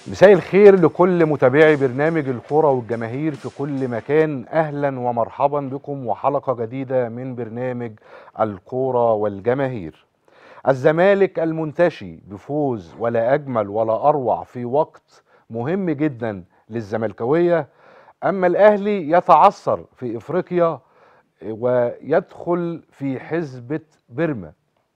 مساء الخير لكل متابعي برنامج الكرة والجماهير في كل مكان أهلا ومرحبا بكم وحلقة جديدة من برنامج الكرة والجماهير الزمالك المنتشي بفوز ولا أجمل ولا أروع في وقت مهم جدا للزملكاوية أما الأهلي يتعثر في إفريقيا ويدخل في حزبة بيرما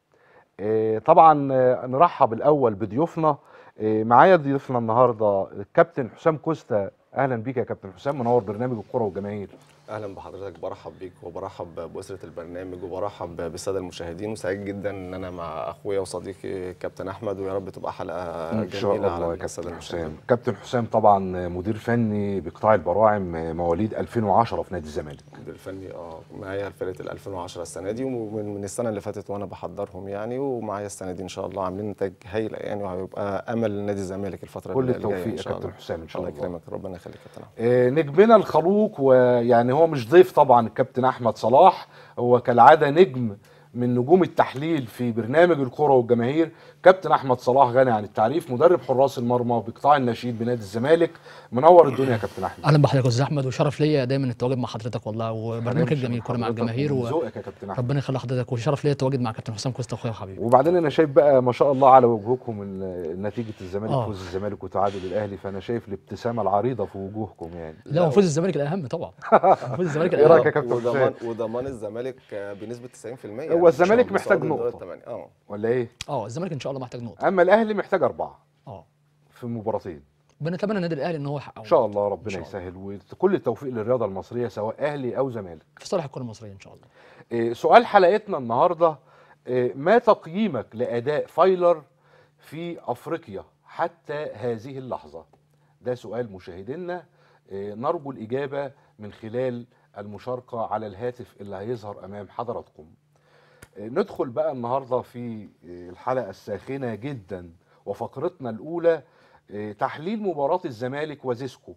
آه، طبعا آه، نرحب الأول بضيوفنا آه، معايا ضيوفنا النهارده الكابتن حسام كوستا اهلا بيك يا كابتن حسام منور برنامج الكره والجماهير اهلا بحضرتك برحب بيك وبرحب باسره البرنامج وبرحب بالساده المشاهدين وسعيد جدا ان انا مع اخويا وصديقي كابتن احمد ويا رب تبقى حلقه ان شاء جميله الله يا على الساده كابتن المشاهدين حسام كابتن حسام طبعا مدير فني بقطاع البراعم مواليد 2010 في نادي الزمالك المدير الفني اه معايا فرقه ال 2010 السنه دي ومن من السنه اللي فاتت وانا بحضرهم يعني ومعايا السنه دي ان شاء الله عاملين نتائج هايله يعني وهيبقى امل نادي الزمالك الفتره كل اللي جايه التوفيق ان يا شاء كابتن الله حسام ان شاء الله الله يكرمك ربنا يخليك يا كابتن أحمد. آه، نجمنا الخلوق ويعني هو مش ضيف طبعا الكابتن احمد صلاح هو كالعاده نجم من نجوم التحليل في برنامج الكره والجماهير كابتن احمد صلاح غني عن التعريف مدرب حراس المرمى بقطاع النشيد بنادي الزمالك منور الدنيا يا كابتن احمد اهلا بحضرتك يا استاذ احمد وشرف ليا دايما التواجد مع حضرتك والله وبرنامج الجميل كوره مع حضرتك الجماهير ومن ذوقك يا كابتن احمد وربنا يخلي حضرتك وشرف ليا التواجد مع كابتن حسام كوستا اخويا وحبيبي وبعدين انا شايف بقى ما شاء الله على وجوهكم ال- نتيجه الزمالك آه. فوز الزمالك وتعادل الاهلي فانا شايف الابتسامه العريضه في وجوهكم يعني لا وفوز الزمالك الاهم طبعا فوز الزمالك إيه رأيك يا الاهم كابتن وضمان حسام؟ وضمان الزمالك بنسبه 90% هو الزمالك إن شاء الله محتاج صعود الدور نقطة. الثمانية. اه ولا ايه اه الزمالك ان شاء الله محتاج نقطه اما الاهلي محتاج اربعه اه في مباراتين بنتمنى النادي الاهلي ان هو يحقق ان شاء الله ربنا إن شاء الله. يسهل وكل التوفيق للرياضه المصريه سواء اهلي او زمالك في صالح الكره المصريه ان شاء الله إيه، سؤال حلقتنا النهارده إيه، ما تقييمك لاداء فايلر في افريقيا حتى هذه اللحظه ده سؤال مشاهدينا إيه، نرجو الاجابه من خلال المشاركه على الهاتف اللي هيظهر امام حضراتكم إيه، ندخل بقى النهارده في إيه، الحلقه الساخنه جدا وفقرتنا الاولى إيه، تحليل مباراه الزمالك وزيسكو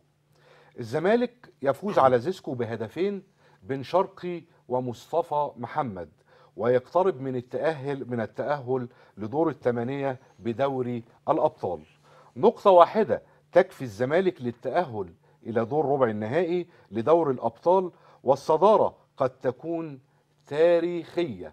الزمالك يفوز على زيسكو بهدفين بن شرقي ومصطفى محمد ويقترب من التأهل من التأهل لدور الثمانية بدوري الأبطال نقطة واحدة تكفي الزمالك للتأهل إلى دور ربع النهائي لدور الأبطال والصدارة قد تكون تاريخية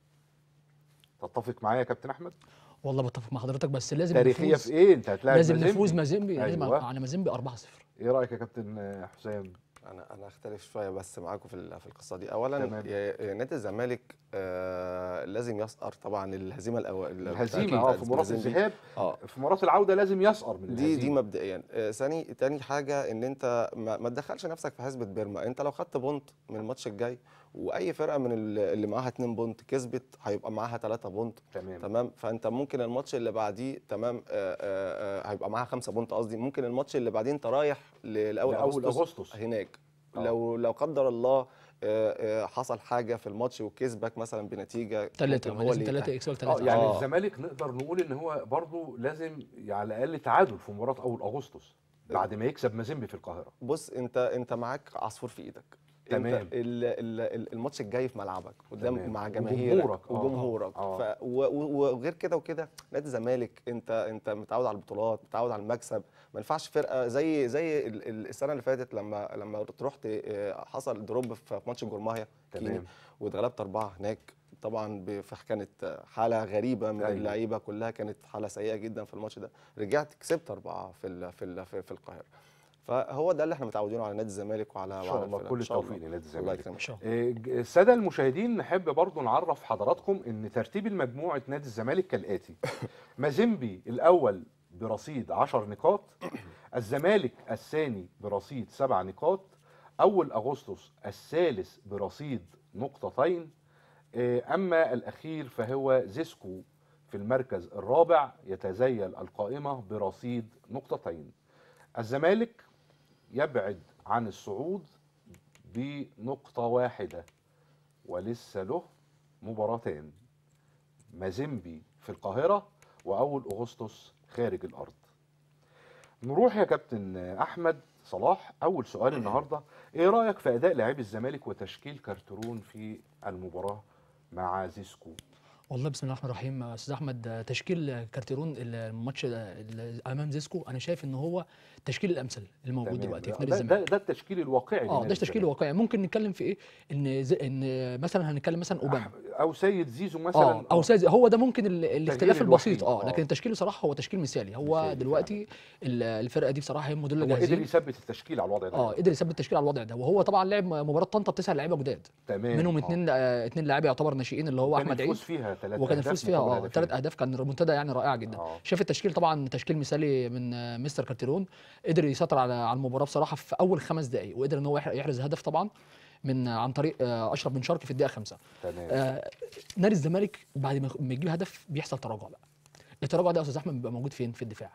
تتفق معايا يا كابتن أحمد؟ والله بتفق مع حضرتك بس لازم تاريخية نفوز في إيه؟ أنت هتلاعب لازم مازيمبي. نفوز مازيمبي لازم أيوة. على مازيمبي 4-0 إيه رأيك يا كابتن حسام؟ انا انا اختلف شويه بس معاكم في ال- في القصه دي اولا تمام. يا- يا نادي الزمالك آه لازم يسقر طبعا الهزيمه الاول الهزيمة اه في مباراة الذهاب اه في مباراة العودة لازم يسقر من دي دي الهزيمة. مبدئيا آه، ثاني تاني حاجه ان انت ما, ما تدخلش نفسك في حسبه بيرما انت لو خدت بونت من الماتش الجاي واي فرقه من ال- اللي معاها 2 بونت كسبت هيبقى معاها 3 بونت تمام تمام فانت ممكن الماتش اللي بعديه تمام آه، آه، آه، هيبقى معاها 5 بونت قصدي ممكن الماتش اللي بعدين انت رايح ل- لاول لأول اغسطس أغسطس. هناك آه. لو لو قدر الله آه، آه، حصل حاجه في الماتش وكسبك مثلا بنتيجه ثلاثة ممكن هو لازم اللي ثلاثة يتأهل. يكسبك اه ثلاثة يعني آه. الزمالك نقدر نقول ان هو برضه لازم على الاقل تعادل في مباراة اول اغسطس بعد ما يكسب مازيمبي في القاهرة بص انت انت معاك عصفور في ايدك تمام. انت ال- ال- ال- الماتش الجاي في ملعبك قدام تمام. مع جماهيرك وجمهورك. آه. وجمهورك آه. ف و- و- وغير كده وكده نادي الزمالك انت انت متعود على البطولات متعود على المكسب ما ينفعش فرقه زي زي ال- ال- السنه اللي فاتت لما لما رحت اه، حصل دروب في ماتش جورماهيا كيني تمام واتغلبت اربعه هناك طبعا ب- ف- كانت حاله غريبه من أيوة. اللعيبه كلها كانت حاله سيئه جدا في الماتش ده رجعت كسبت اربعه في ال في ال في, في القاهره فهو ده اللي احنا متعودين على نادي الزمالك وعلى ان وعلى شاء الله الفرق. كل إن شاء التوفيق لنادي الله الزمالك يكرمك ان شاء الله إيه، ج- السادة المشاهدين نحب برضو نعرف حضراتكم ان ترتيب المجموعة نادي الزمالك كالآتي مازيمبي الأول برصيد 10 نقاط الزمالك الثاني برصيد 7 نقاط أول أغسطس الثالث برصيد نقطتين إيه، أما الأخير فهو زيسكو في المركز الرابع يتزيل القائمة برصيد نقطتين الزمالك يبعد عن الصعود بنقطة واحدة ولسه له مباراتان مازيمبي في القاهرة وأول أغسطس خارج الأرض نروح يا كابتن أحمد صلاح أول سؤال النهاردة إيه رأيك في أداء لاعبي الزمالك وتشكيل كارترون في المباراة مع زيسكو والله بسم الله الرحمن الرحيم استاذ احمد آه، تشكيل كارتيرون الماتش ال- امام زيسكو انا شايف ان هو التشكيل الامثل الموجود تمام. دلوقتي في ده, نادي ده, الزمالك ده التشكيل الواقعي اه لنادي ده التشكيل الزمالك. الواقعي ممكن نتكلم في ايه ان زي ان مثلا هنتكلم مثلا اوباما او سيد زيزو مثلا اه او سازي هو ده ممكن ال- الاختلاف الوحيد. البسيط اه آه. لكن التشكيل بصراحه هو تشكيل مثالي هو مثالي دلوقتي ال- الفرقه دي بصراحه هم دول هو قدر جاهزين يثبت التشكيل على الوضع ده اه قدر يثبت التشكيل على الوضع ده وهو طبعا لعب مباراه طنطا بتسع لعيبه جداد تمام منهم آه. اثنين اثنين لاعبي يعتبر ناشئين اللي هو كان احمد عيد الفوز فيها ثلاث وكان الفوز فيها اه ثلاث اه اهداف كان ريمونتادا يعني رائعه جدا آه. شاف التشكيل طبعا تشكيل مثالي من آه، مستر كارتيرون قدر يسيطر على على المباراه بصراحه في اول خمس دقائق وقدر ان هو يح- يحرز هدف طبعا من عن طريق آه، اشرف بن شرقي في الدقيقه خمسة تمام آه، نادي الزمالك بعد ما ما يجيب هدف بيحصل تراجع بقى التراجع ده يا استاذ احمد بيبقى موجود فين في الدفاع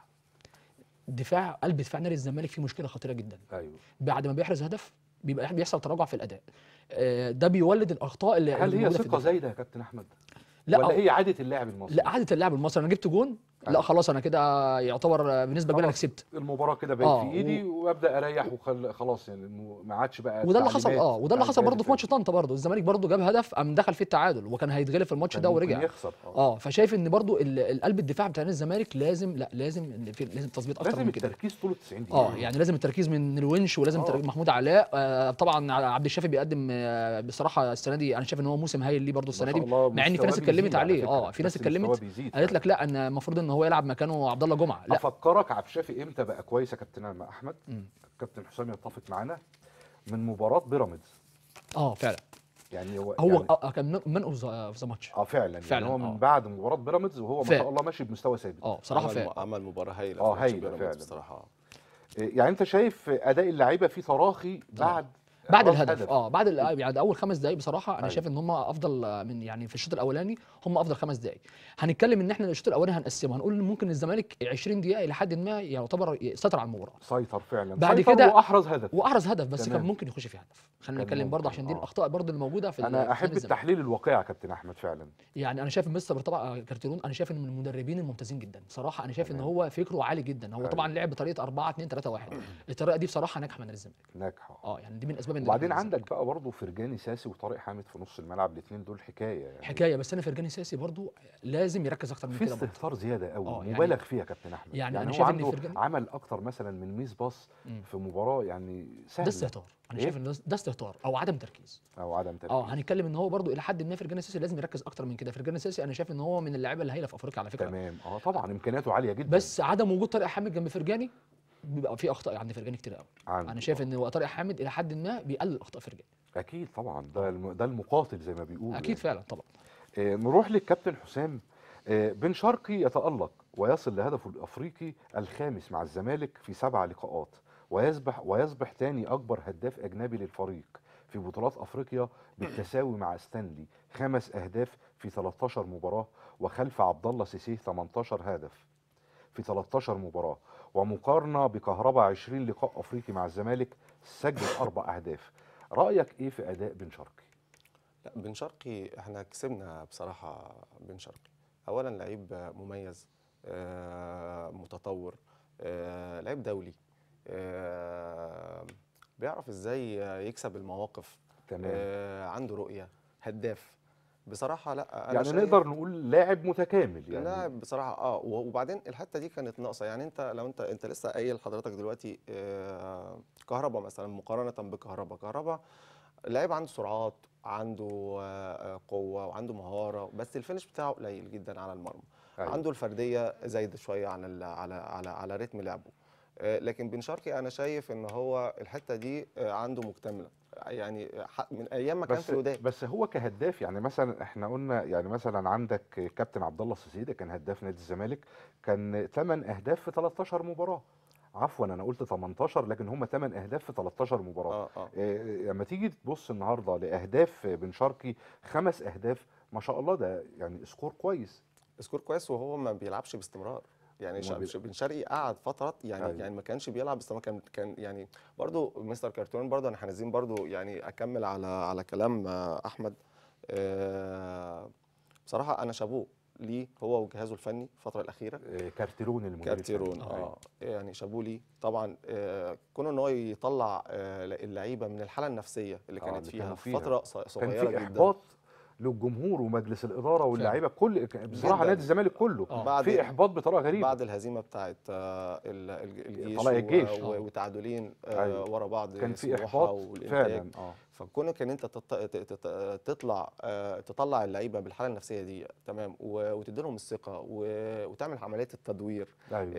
الدفاع قلب دفاع نادي الزمالك فيه مشكله خطيره جدا ايوه بعد ما بيحرز هدف بيبقى بيحصل تراجع في الاداء آه، ده بيولد الاخطاء اللي هل اللي هي موجودة في ثقه الدفاع. زايده يا كابتن احمد لا ولا أو- هي عاده اللاعب المصري لا عاده اللاعب المصري انا جبت جون لا أيوة. خلاص انا كده يعتبر بنسبه كبيره انا خلاص. كسبت المباراه كده بقت آه، في ايدي وابدا اريح وخل... خلاص يعني الم- ما عادش بقى وده اللي حصل تعليمات اه وده اللي بتاع حصل الجهاز برضه في ماتش الفني. طنطا برضه الزمالك برضه جاب هدف قام دخل فيه التعادل وكان هيتغلب في الماتش كان ده ممكن ورجع يخسر اه اه فشايف ان برضه ال- القلب الدفاع بتاع نادي الزمالك لازم لا لازم إن في لازم تظبيط اكتر لازم من كده التركيز طول ال 90 دقيقه اه يعني لازم التركيز من الونش ولازم آه. تركيز محمود علاء آه طبعا عبد الشافي بيقدم آه بصراحه السنه دي انا شايف ان هو موسم هايل ليه برضه ما السنه شاء دي الله مع ان في ناس مستواه اتكلمت بيزيد على عليه فكرة، اه في ناس بس مستواه اتكلمت بيزيد قالت فعلا. لك لا ان المفروض ان هو يلعب مكانه عبد الله جمعه لا افكرك عبد الشافي امتى بقى كويس يا كابتن احمد مم. كابتن حسام يتفق معانا من مباراه بيراميدز اه فعلا يعني هو هو يعني آه كان مان اوف ذا ماتش اه فعلا, فعلاً، يعني هو آه. من بعد مباراه بيراميدز وهو ما فعلا. شاء الله ماشي بمستوى ثابت اه بصراحه عمل, فعلا عمل مباراه هايله آه، في ماتش هايلة بيراميدز فعلا. بصراحه إيه، يعني انت شايف اداء اللعيبه فيه تراخي بعد بعد إحراز الهدف اه بعد ال- بعد اول خمس دقائق بصراحه انا أيوة. شايف ان هم افضل آه، من يعني في الشوط الاولاني هم افضل خمس دقائق هنتكلم ان احنا الشوط الاولاني هنقسمه هنقول إن ممكن الزمالك 20 دقيقه الى حد ما يعتبر يسيطر على المباراه سيطر فعلا بعد سيطر كده- واحرز هدف واحرز هدف بس تمام. كان ممكن يخش في هدف خلينا كان نتكلم برضه ممكن، عشان دي آه. الاخطاء برضه اللي موجوده في ال- في انا نادي احب الزمالك. التحليل الواقعي يا كابتن احمد فعلا يعني انا شايف مستر طبعا كارتيرون انا شايف انه من المدربين الممتازين جدا بصراحه انا شايف ان تمام. هو فكره عالي جدا هو أيوة. طبعا لعب بطريقه 4 2 3 1 الطريقه دي بصراحه ناجحه من نادي الزمالك ناجحه اه يعني دي من اسباب إن وبعدين نجاح نادي عندك بقى برضه فرجاني ساسي وطارق حامد في نص الملعب الاثنين دول حكايه يعني حكايه بس انا فرجاني ساسي برضو لازم يركز اكتر من في كده برضو استهتار زياده قوي آه، يعني- مبالغ فيها يا كابتن احمد يعني أنا هو شايف إن عنده فرجاني- عمل اكتر مثلا من ميس باص مم. في مباراه يعني سهله ده استهتار انا إيه؟ شايف ان ده ده استهتار او عدم تركيز او عدم تركيز اه هنتكلم ان هو برضو الى حد ما فرجاني ساسي لازم يركز اكتر من كده فرجاني ساسي انا شايف ان هو من اللعيبه الهايله في افريقيا على فكره تمام اه طبعا امكانياته عاليه جدا بس عدم وجود طارق حامد جنب فرجاني بيبقى في اخطاء عند فرجاني كتير قوي عنده. انا شايف ان هو طارق حامد الى حد ما بيقلل اخطاء فرجاني اكيد طبعا ده الم... ده المقاتل زي ما بيقولوا اكيد يعني. فعلا طبعا آه نروح للكابتن حسام آه بن شرقي يتالق ويصل لهدفه الافريقي الخامس مع الزمالك في سبع لقاءات ويصبح ويصبح ثاني اكبر هداف اجنبي للفريق في بطولات افريقيا بالتساوي مع ستانلي خمس اهداف في 13 مباراه وخلف عبد الله سيسيه 18 هدف في 13 مباراه ومقارنه بكهربا 20 لقاء افريقي مع الزمالك سجل اربع اهداف رايك ايه في اداء بن شرقي لا بن شرقي احنا كسبنا بصراحه بن شرقي اولا لعيب مميز آه، متطور آه، لعيب دولي آه، بيعرف ازاي يكسب المواقف تمام آه، عنده رؤيه هداف بصراحه لا انا يعني شايف نقدر نقول لاعب متكامل يعني لاعب بصراحه اه و- وبعدين الحته دي كانت ناقصه يعني انت لو انت انت لسه قايل حضرتك دلوقتي آه، كهربا مثلا مقارنه بكهربا كهربا لعيب عنده سرعات عنده آه، آه، قوه وعنده مهاره بس الفينش بتاعه قليل جدا على المرمى أيوة. عنده الفرديه زايده شويه عن ال- على على على رتم لعبه آه، لكن بن شرقي انا شايف ان هو الحته دي آه، عنده مكتمله يعني ح- من ايام ما كان بس في الوداد بس هو كهداف يعني مثلا احنا قلنا يعني مثلا عندك كابتن عبد الله السيسي ده كان هداف نادي الزمالك كان 8 اهداف في 13 مباراه عفوا انا قلت 18 لكن هم 8 اهداف في 13 مباراه اه اه إيه، لما تيجي تبص النهارده لاهداف بن شرقي خمس اهداف ما شاء الله ده يعني سكور كويس سكور كويس وهو ما بيلعبش باستمرار يعني وما شا- بي- ش- بن شرقي قعد فترات يعني أيوة. يعني ما كانش بيلعب باستمرار كان كان يعني برضو مستر كارتون برضو انا هنزين برضو يعني اكمل على على كلام آه، احمد آه، بصراحه انا شابوه ليه هو وجهازه الفني الفتره الاخيره إيه، كارتيرون المدير كارتيرون الفني. اه يعني شابوه ليه طبعا آه، كونه ان هو يطلع آه، اللعيبه من الحاله النفسيه اللي آه، كانت اللي فيها كانوا في فيها. فتره ص- كان صغيره في جدا احباط للجمهور ومجلس الاداره واللعيبه كل بصراحه جداً. نادي الزمالك كله آه. بعد في احباط بطريقه غريبه بعد الهزيمه بتاعت آه، ال- ال- الجيش طلائع و- الجيش. و- آه. وتعادلين آه، أيوة. ورا بعض كان في سموحة احباط والإنتاج. فعلا اه فكونك ان انت تط- ت- ت- تطلع آه، تطلع اللعيبه بالحاله النفسيه دي تمام و- وتدي لهم الثقه و- وتعمل عمليه التدوير ايوه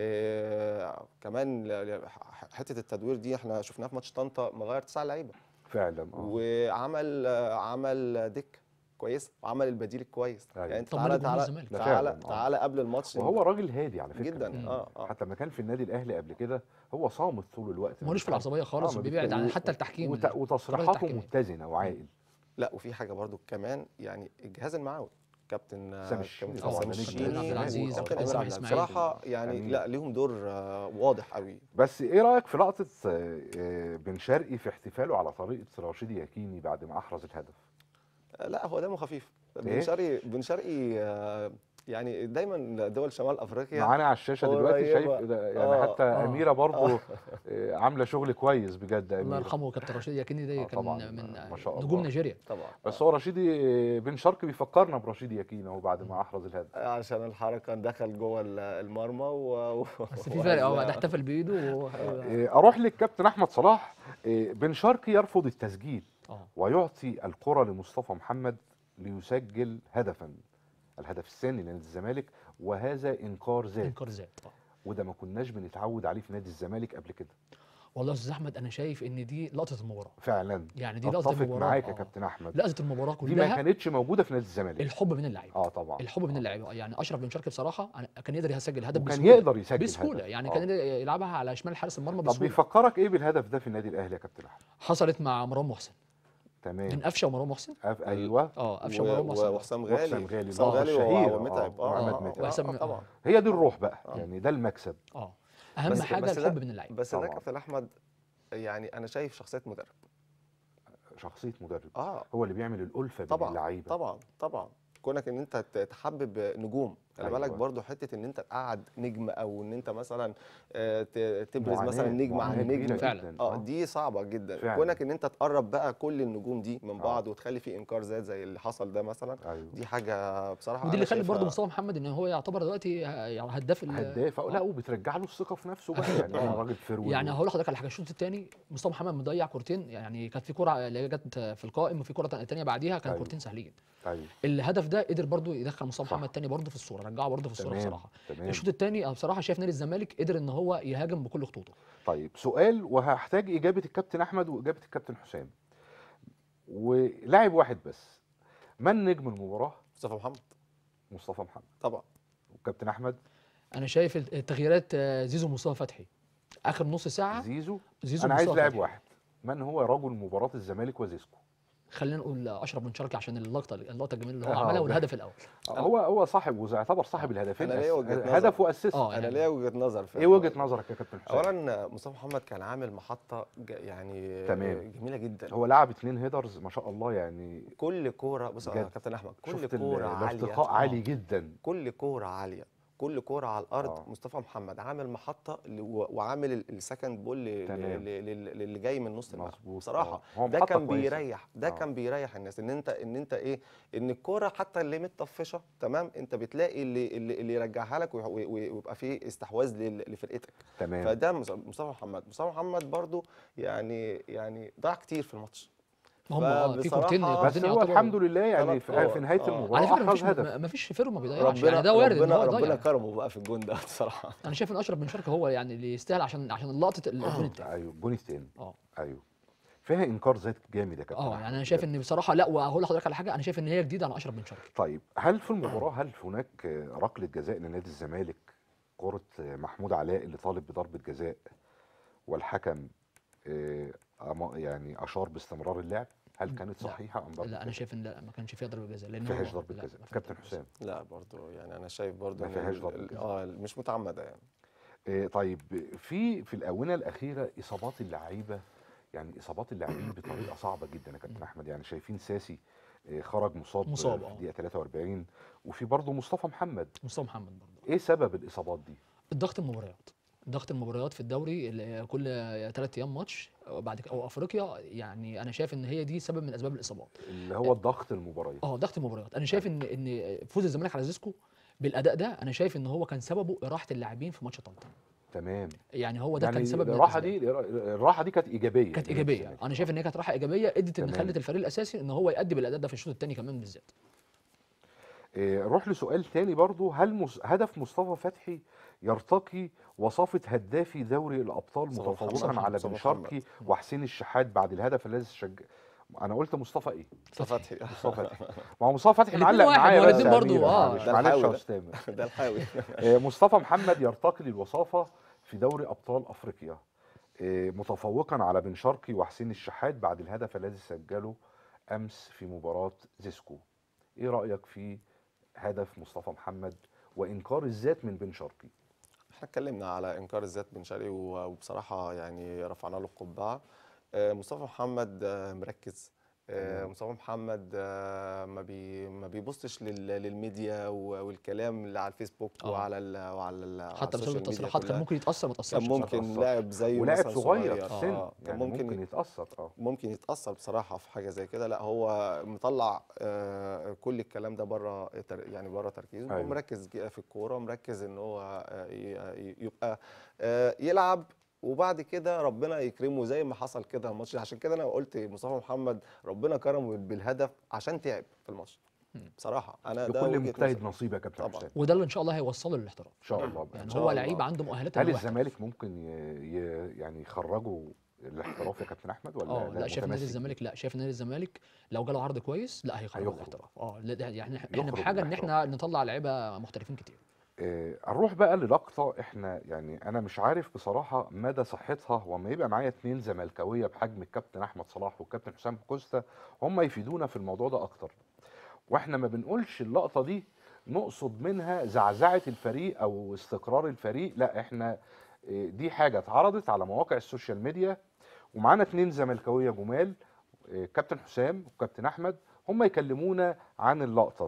آه، كمان ل- ل- ح- حته التدوير دي احنا شفناها في ماتش طنطا مغير تسع لعيبه فعلا اه وعمل آه، عمل دك كويس وعمل البديل الكويس أيوة. يعني انت طمنوا تعالى جمهور تعالى الزمالك. ده تعالى فعلاً، آه. تعالى قبل الماتش وهو راجل هادي على فكره جدا يعني اه اه حتى لما كان في النادي الاهلي قبل كده هو صامت طول الوقت ملوش في ما العصبيه خالص آه، ما وبيبعد عن بيتكلم- حتى التحكيم وت- طريقة وتصريحاته التحكيم. متزنه وعاقل لا وفي حاجه برضو كمان يعني الجهاز المعاون كابتن حسام الشيني كابتن طبعاً، حسام نجم الشيني عبد العزيز، وكابتن وكابتن امير عبد إسماعيل. بصراحه يعني جميل. لا ليهم دور آه، واضح قوي بس ايه رايك في لقطه آه، آه، بن شرقي في احتفاله على طريقه رشيد ياكيني بعد ما احرز الهدف آه، لا هو دمه خفيف إيه؟ بن شرقي بن شرقي آه، يعني دايما دول شمال افريقيا معانا على الشاشه دلوقتي شايف قريبة. ده يعني آه، حتى آه. اميره برضو آه. آه، عامله شغل كويس بجد الله اميره يرحمه كابتن رشيد ياكيني ده آه، كان طبعاً، من ما شاء نجوم الله. نيجيريا طبعا بس هو رشيدي بن شرقي بيفكرنا برشيد ياكيني اهو بعد ما احرز الهدف آه، عشان الحركه دخل جوه ال- المرمى و... و- بس في فرق اه وهز- بعد احتفل بايده وهو- آه، اروح للكابتن احمد صلاح آه، بن شرقي يرفض التسجيل اه ويعطي الكرة لمصطفى محمد ليسجل هدفا الهدف الثاني لنادي الزمالك وهذا انكار ذات انكار ذات آه. وده ما كناش بنتعود عليه في نادي الزمالك قبل كده والله يا استاذ احمد انا شايف ان دي لقطه المباراه فعلا يعني دي لقطه اتفق المباراه معاك يا آه. كابتن احمد لقطه المباراه دي ما كلها كانتش موجوده في نادي الزمالك الحب من اللعيبه اه طبعا الحب من اللعيبه يعني اشرف بن شرقي بصراحه أنا- كان يقدر يسجل هدف وكان بسهوله يقدر يسجل بسهوله هدف. يعني آه. كان يقدر يلعبها على شمال حارس المرمى طب بسهوله بيفكرك ايه بالهدف ده في النادي الاهلي يا كابتن احمد حصلت مع مروان محسن تمام من قفشه ومروان محسن أف... ايوه اه قفشه و- ومروان و- محسن وحسام غالي وحسام غالي، حسام اللقطة غالي الشهيرة، ومتعب آه، اه وعماد آه، متعب. آه، وحسام- آه، طبعا هي دي الروح بقى آه. يعني ده المكسب اه اهم بس- حاجه بس ده- الحب من اللعيبه بس ده طبعاً. كابتن احمد يعني انا شايف شخصيه مدرب شخصيه مدرب اه هو اللي بيعمل الالفه بين طبعا اللعيبه طبعا طبعا كونك ان انت ت- تحبب نجوم خلي أيوة. بالك برضو حته ان انت تقعد نجم او ان انت مثلا آه، ت- تبرز معاناة- مثلا نجم معاناة عن كبيرة نجم فعلا. جداً. اه دي صعبه جدا فعلا. كونك ان انت تقرب بقى كل النجوم دي من آه. بعض وتخلي في انكار ذات زي اللي حصل ده مثلا ايوه دي حاجه بصراحه ودي اللي أنا خلت برضه شايفها- مصطفى محمد ان هو يعتبر دلوقتي يعني هداف ال- هداف آه. لا وبترجع له الثقه في نفسه بقى يعني آه. هو راجل فرود يعني هقول لحضرتك على حاجه الشوط الثاني مصطفى محمد مضيع كورتين يعني كانت في كوره اللي هي جت في القائم وفي كوره ثانيه بعديها كان أيوة. كورتين سهلين ايوه الهدف ده قدر برضه يدخل مصطفى صح. محمد تاني برضه في الصوره رجعه برضه في الصوره تمام بصراحه تمام الشوط الثاني انا بصراحه شايف نادي الزمالك قدر ان هو يهاجم بكل خطوطه طيب سؤال وهحتاج اجابه الكابتن احمد واجابه الكابتن حسام ولاعب واحد بس من نجم المباراه مصطفى محمد مصطفى محمد طبعا والكابتن احمد انا شايف التغييرات آه، زيزو ومصطفى فتحي اخر نص ساعه زيزو زيزو انا عايز ومصطفى لاعب فتحي. واحد من هو رجل مباراه الزمالك وزيسكو خلينا نقول اشرف بن شرقي عشان اللقطه اللقطه الجميله اللي هو آه، عملها ده. والهدف الاول هو هو صاحب ويعتبر صاحب الهدفين أنا ليا أس- وجهة نظر. هدف واسيست اه انا يعني ليا وجهه نظر في ايه وجهه نظرك يا كابتن حسام اولا مصطفى محمد كان عامل محطه ج- يعني تمام. جميله جدا هو لعب اتنين هيدرز ما شاء الله يعني كل كوره بص يا بجد. كابتن احمد كل شفت ال- كوره عاليه الارتقاء آه. عالي جدا كل كوره عاليه كل كوره على الارض آه. مصطفى محمد عامل محطه ل- و- وعامل ال- السكند بول ل- تمام. ل- ل- للي جاي من نص الملعب مظبوط بصراحه آه. هو ده محطة كان كويسة. بيريح ده آه. كان بيريح الناس ان انت ان انت ايه ان الكوره حتى اللي متطفشه تمام انت بتلاقي اللي اللي, اللي يرجعها لك وي- وي- ويبقى فيه استحواذ لل- لفرقتك تمام فده مص- مصطفى محمد مصطفى محمد برضو يعني يعني ضاع كتير في الماتش ما هم آه، في فبصراحة- كورتين بس كورتين هو يعتبروا- الحمد لله يعني ثلاث في, كور. في نهايه آه. المباراه على فكره احرز مفيش هدف مفيش فيرو ما بيضيعش ربنا يعني ده وارد ان ربنا هو ربنا يضيع كرمه بقى في الجون ده بصراحه انا شايف ان اشرف بن شرقي هو يعني اللي يستاهل عشان عشان لقطه الجون التاني ايوه الجون الثاني اه ايوه فيها انكار ذات جامد يا كابتن اه أحمد يعني انا شايف بجد. ان بصراحه لا وهقول لحضرتك على حاجه انا شايف ان هي جديده عن اشرف بن شرقي طيب هل في المباراه هل هناك ركله جزاء لنادي الزمالك كره محمود علاء اللي طالب بضربه جزاء والحكم آه، أما- يعني اشار باستمرار اللعب هل كانت لا. صحيحه ام ضربه لا انا جزاء؟ شايف ان لا ما كانش فيها ضربه جزاء لان ما هو- فيهاش ضربه لا، جزاء ما فيهاش كابتن ضربة حسام لا برضو يعني انا شايف برضو ما إن فيهاش ال- ضربة ال- جزاء. اه مش متعمده يعني آه، طيب في في الاونه الاخيره اصابات اللعيبه يعني اصابات اللاعبين بطريقه صعبه جدا يا كابتن احمد يعني شايفين ساسي آه، خرج مصاب, مصاب، في آه. الدقيقه 43 وفي برضه مصطفى محمد مصطفى محمد برضه ايه سبب الاصابات دي الضغط المباريات ضغط المباريات في الدوري اللي كل ثلاث ايام ماتش بعد كده او افريقيا يعني انا شايف ان هي دي سبب من اسباب الاصابات اللي هو الضغط المباريات اه ضغط المباريات انا شايف ان ان فوز الزمالك على زيسكو بالاداء ده انا شايف ان هو كان سببه اراحه اللاعبين في ماتش طنطا تمام يعني هو ده يعني كان سبب من الراحه الأسباب. دي الراحه دي كانت ايجابيه كانت بالنسبة ايجابيه للزمالك. انا شايف ان هي كانت راحه ايجابيه ادت ان تمام. خلت الفريق الاساسي ان هو يأدي بالاداء ده في الشوط الثاني كمان بالذات إيه، نروح لسؤال تاني برضو هل مس... هدف مصطفى فتحي يرتقي وصافة هدافي دوري الأبطال مصطفى متفوقا محمد. على مصطفى بن محمد. شرقي وحسين الشحات بعد الهدف الذي شج... أنا قلت مصطفى إيه؟ مصطفى فتحي مصطفى فتحي ما هو مصطفى فتحي الاتنين معلق واحد، معايا ما هو بس الاتنين يا برضو، أميرة، آه. معلش ده معلش الحاوي يا ده. أستاذ ده الحاوي إيه، مصطفى محمد يرتقي للوصافة في دوري أبطال أفريقيا إيه، متفوقا على بن شرقي وحسين الشحات بعد الهدف الذي سجله أمس في مباراة زيسكو إيه رأيك في هدف مصطفى محمد وإنكار الذات من بن شرقي احنا اتكلمنا على انكار الذات بن شرقي و- وبصراحه يعني رفعنا له القبعه آه، مصطفى محمد آه، مركز آه، تمام. مصطفى محمد آه، ما بي ما بيبصش لل- للميديا و- والكلام اللي على الفيسبوك آه. وعلى ال وعلى ال حتى بسبب السوشيال ميديا التصريحات كان كلها. ممكن يتاثر ما كان تاثرش ممكن تأثر. لاعب زيه ولاعب مثلا صغير في آه، السن آه، يعني كان ممكن ممكن يتأثر اه ممكن يتأثر بصراحة في حاجة زي كده لا هو مطلع آه، كل الكلام ده بره تر- يعني بره تركيزه هو أيوة. مركز ج- في الكورة مركز ان هو آه، ي- ي- يبقى آه، يلعب وبعد كده ربنا يكرمه زي ما حصل كده في الماتش عشان كده انا قلت مصطفى محمد ربنا كرمه بالهدف عشان تعب في الماتش بصراحة انا ده لكل وجهة مجتهد نظري. نصيب يا كابتن طبعاً. حسام وده اللي ان شاء الله هيوصله للاحتراف ان شاء الله يعني إن شاء هو الله. لعيب عنده مؤهلات هل إن هو يحترف. الزمالك ممكن ي... ي... يعني يخرجه الاحتراف يا كابتن احمد ولا اه لا شايف نادي متمسك الزمالك لا شايف نادي الزمالك لو جاله عرض كويس لا هيخرج هيخرج. الاحتراف اه لا ده يعني احنا يخرج بحاجه ان الاحتراف. احنا نطلع لعيبه محترفين كتير آه، نروح بقى للقطة احنا يعني انا مش عارف بصراحة مدى صحتها وما يبقى معايا اتنين زملكاوية بحجم الكابتن احمد صلاح والكابتن حسام كوستا هم يفيدونا في الموضوع ده اكتر واحنا ما بنقولش اللقطة دي نقصد منها زعزعة الفريق او استقرار الفريق لا احنا آه، دي حاجة اتعرضت على مواقع السوشيال ميديا ومعانا اتنين زملكاوية جمال آه، كابتن حسام وكابتن احمد هم يكلمونا عن اللقطة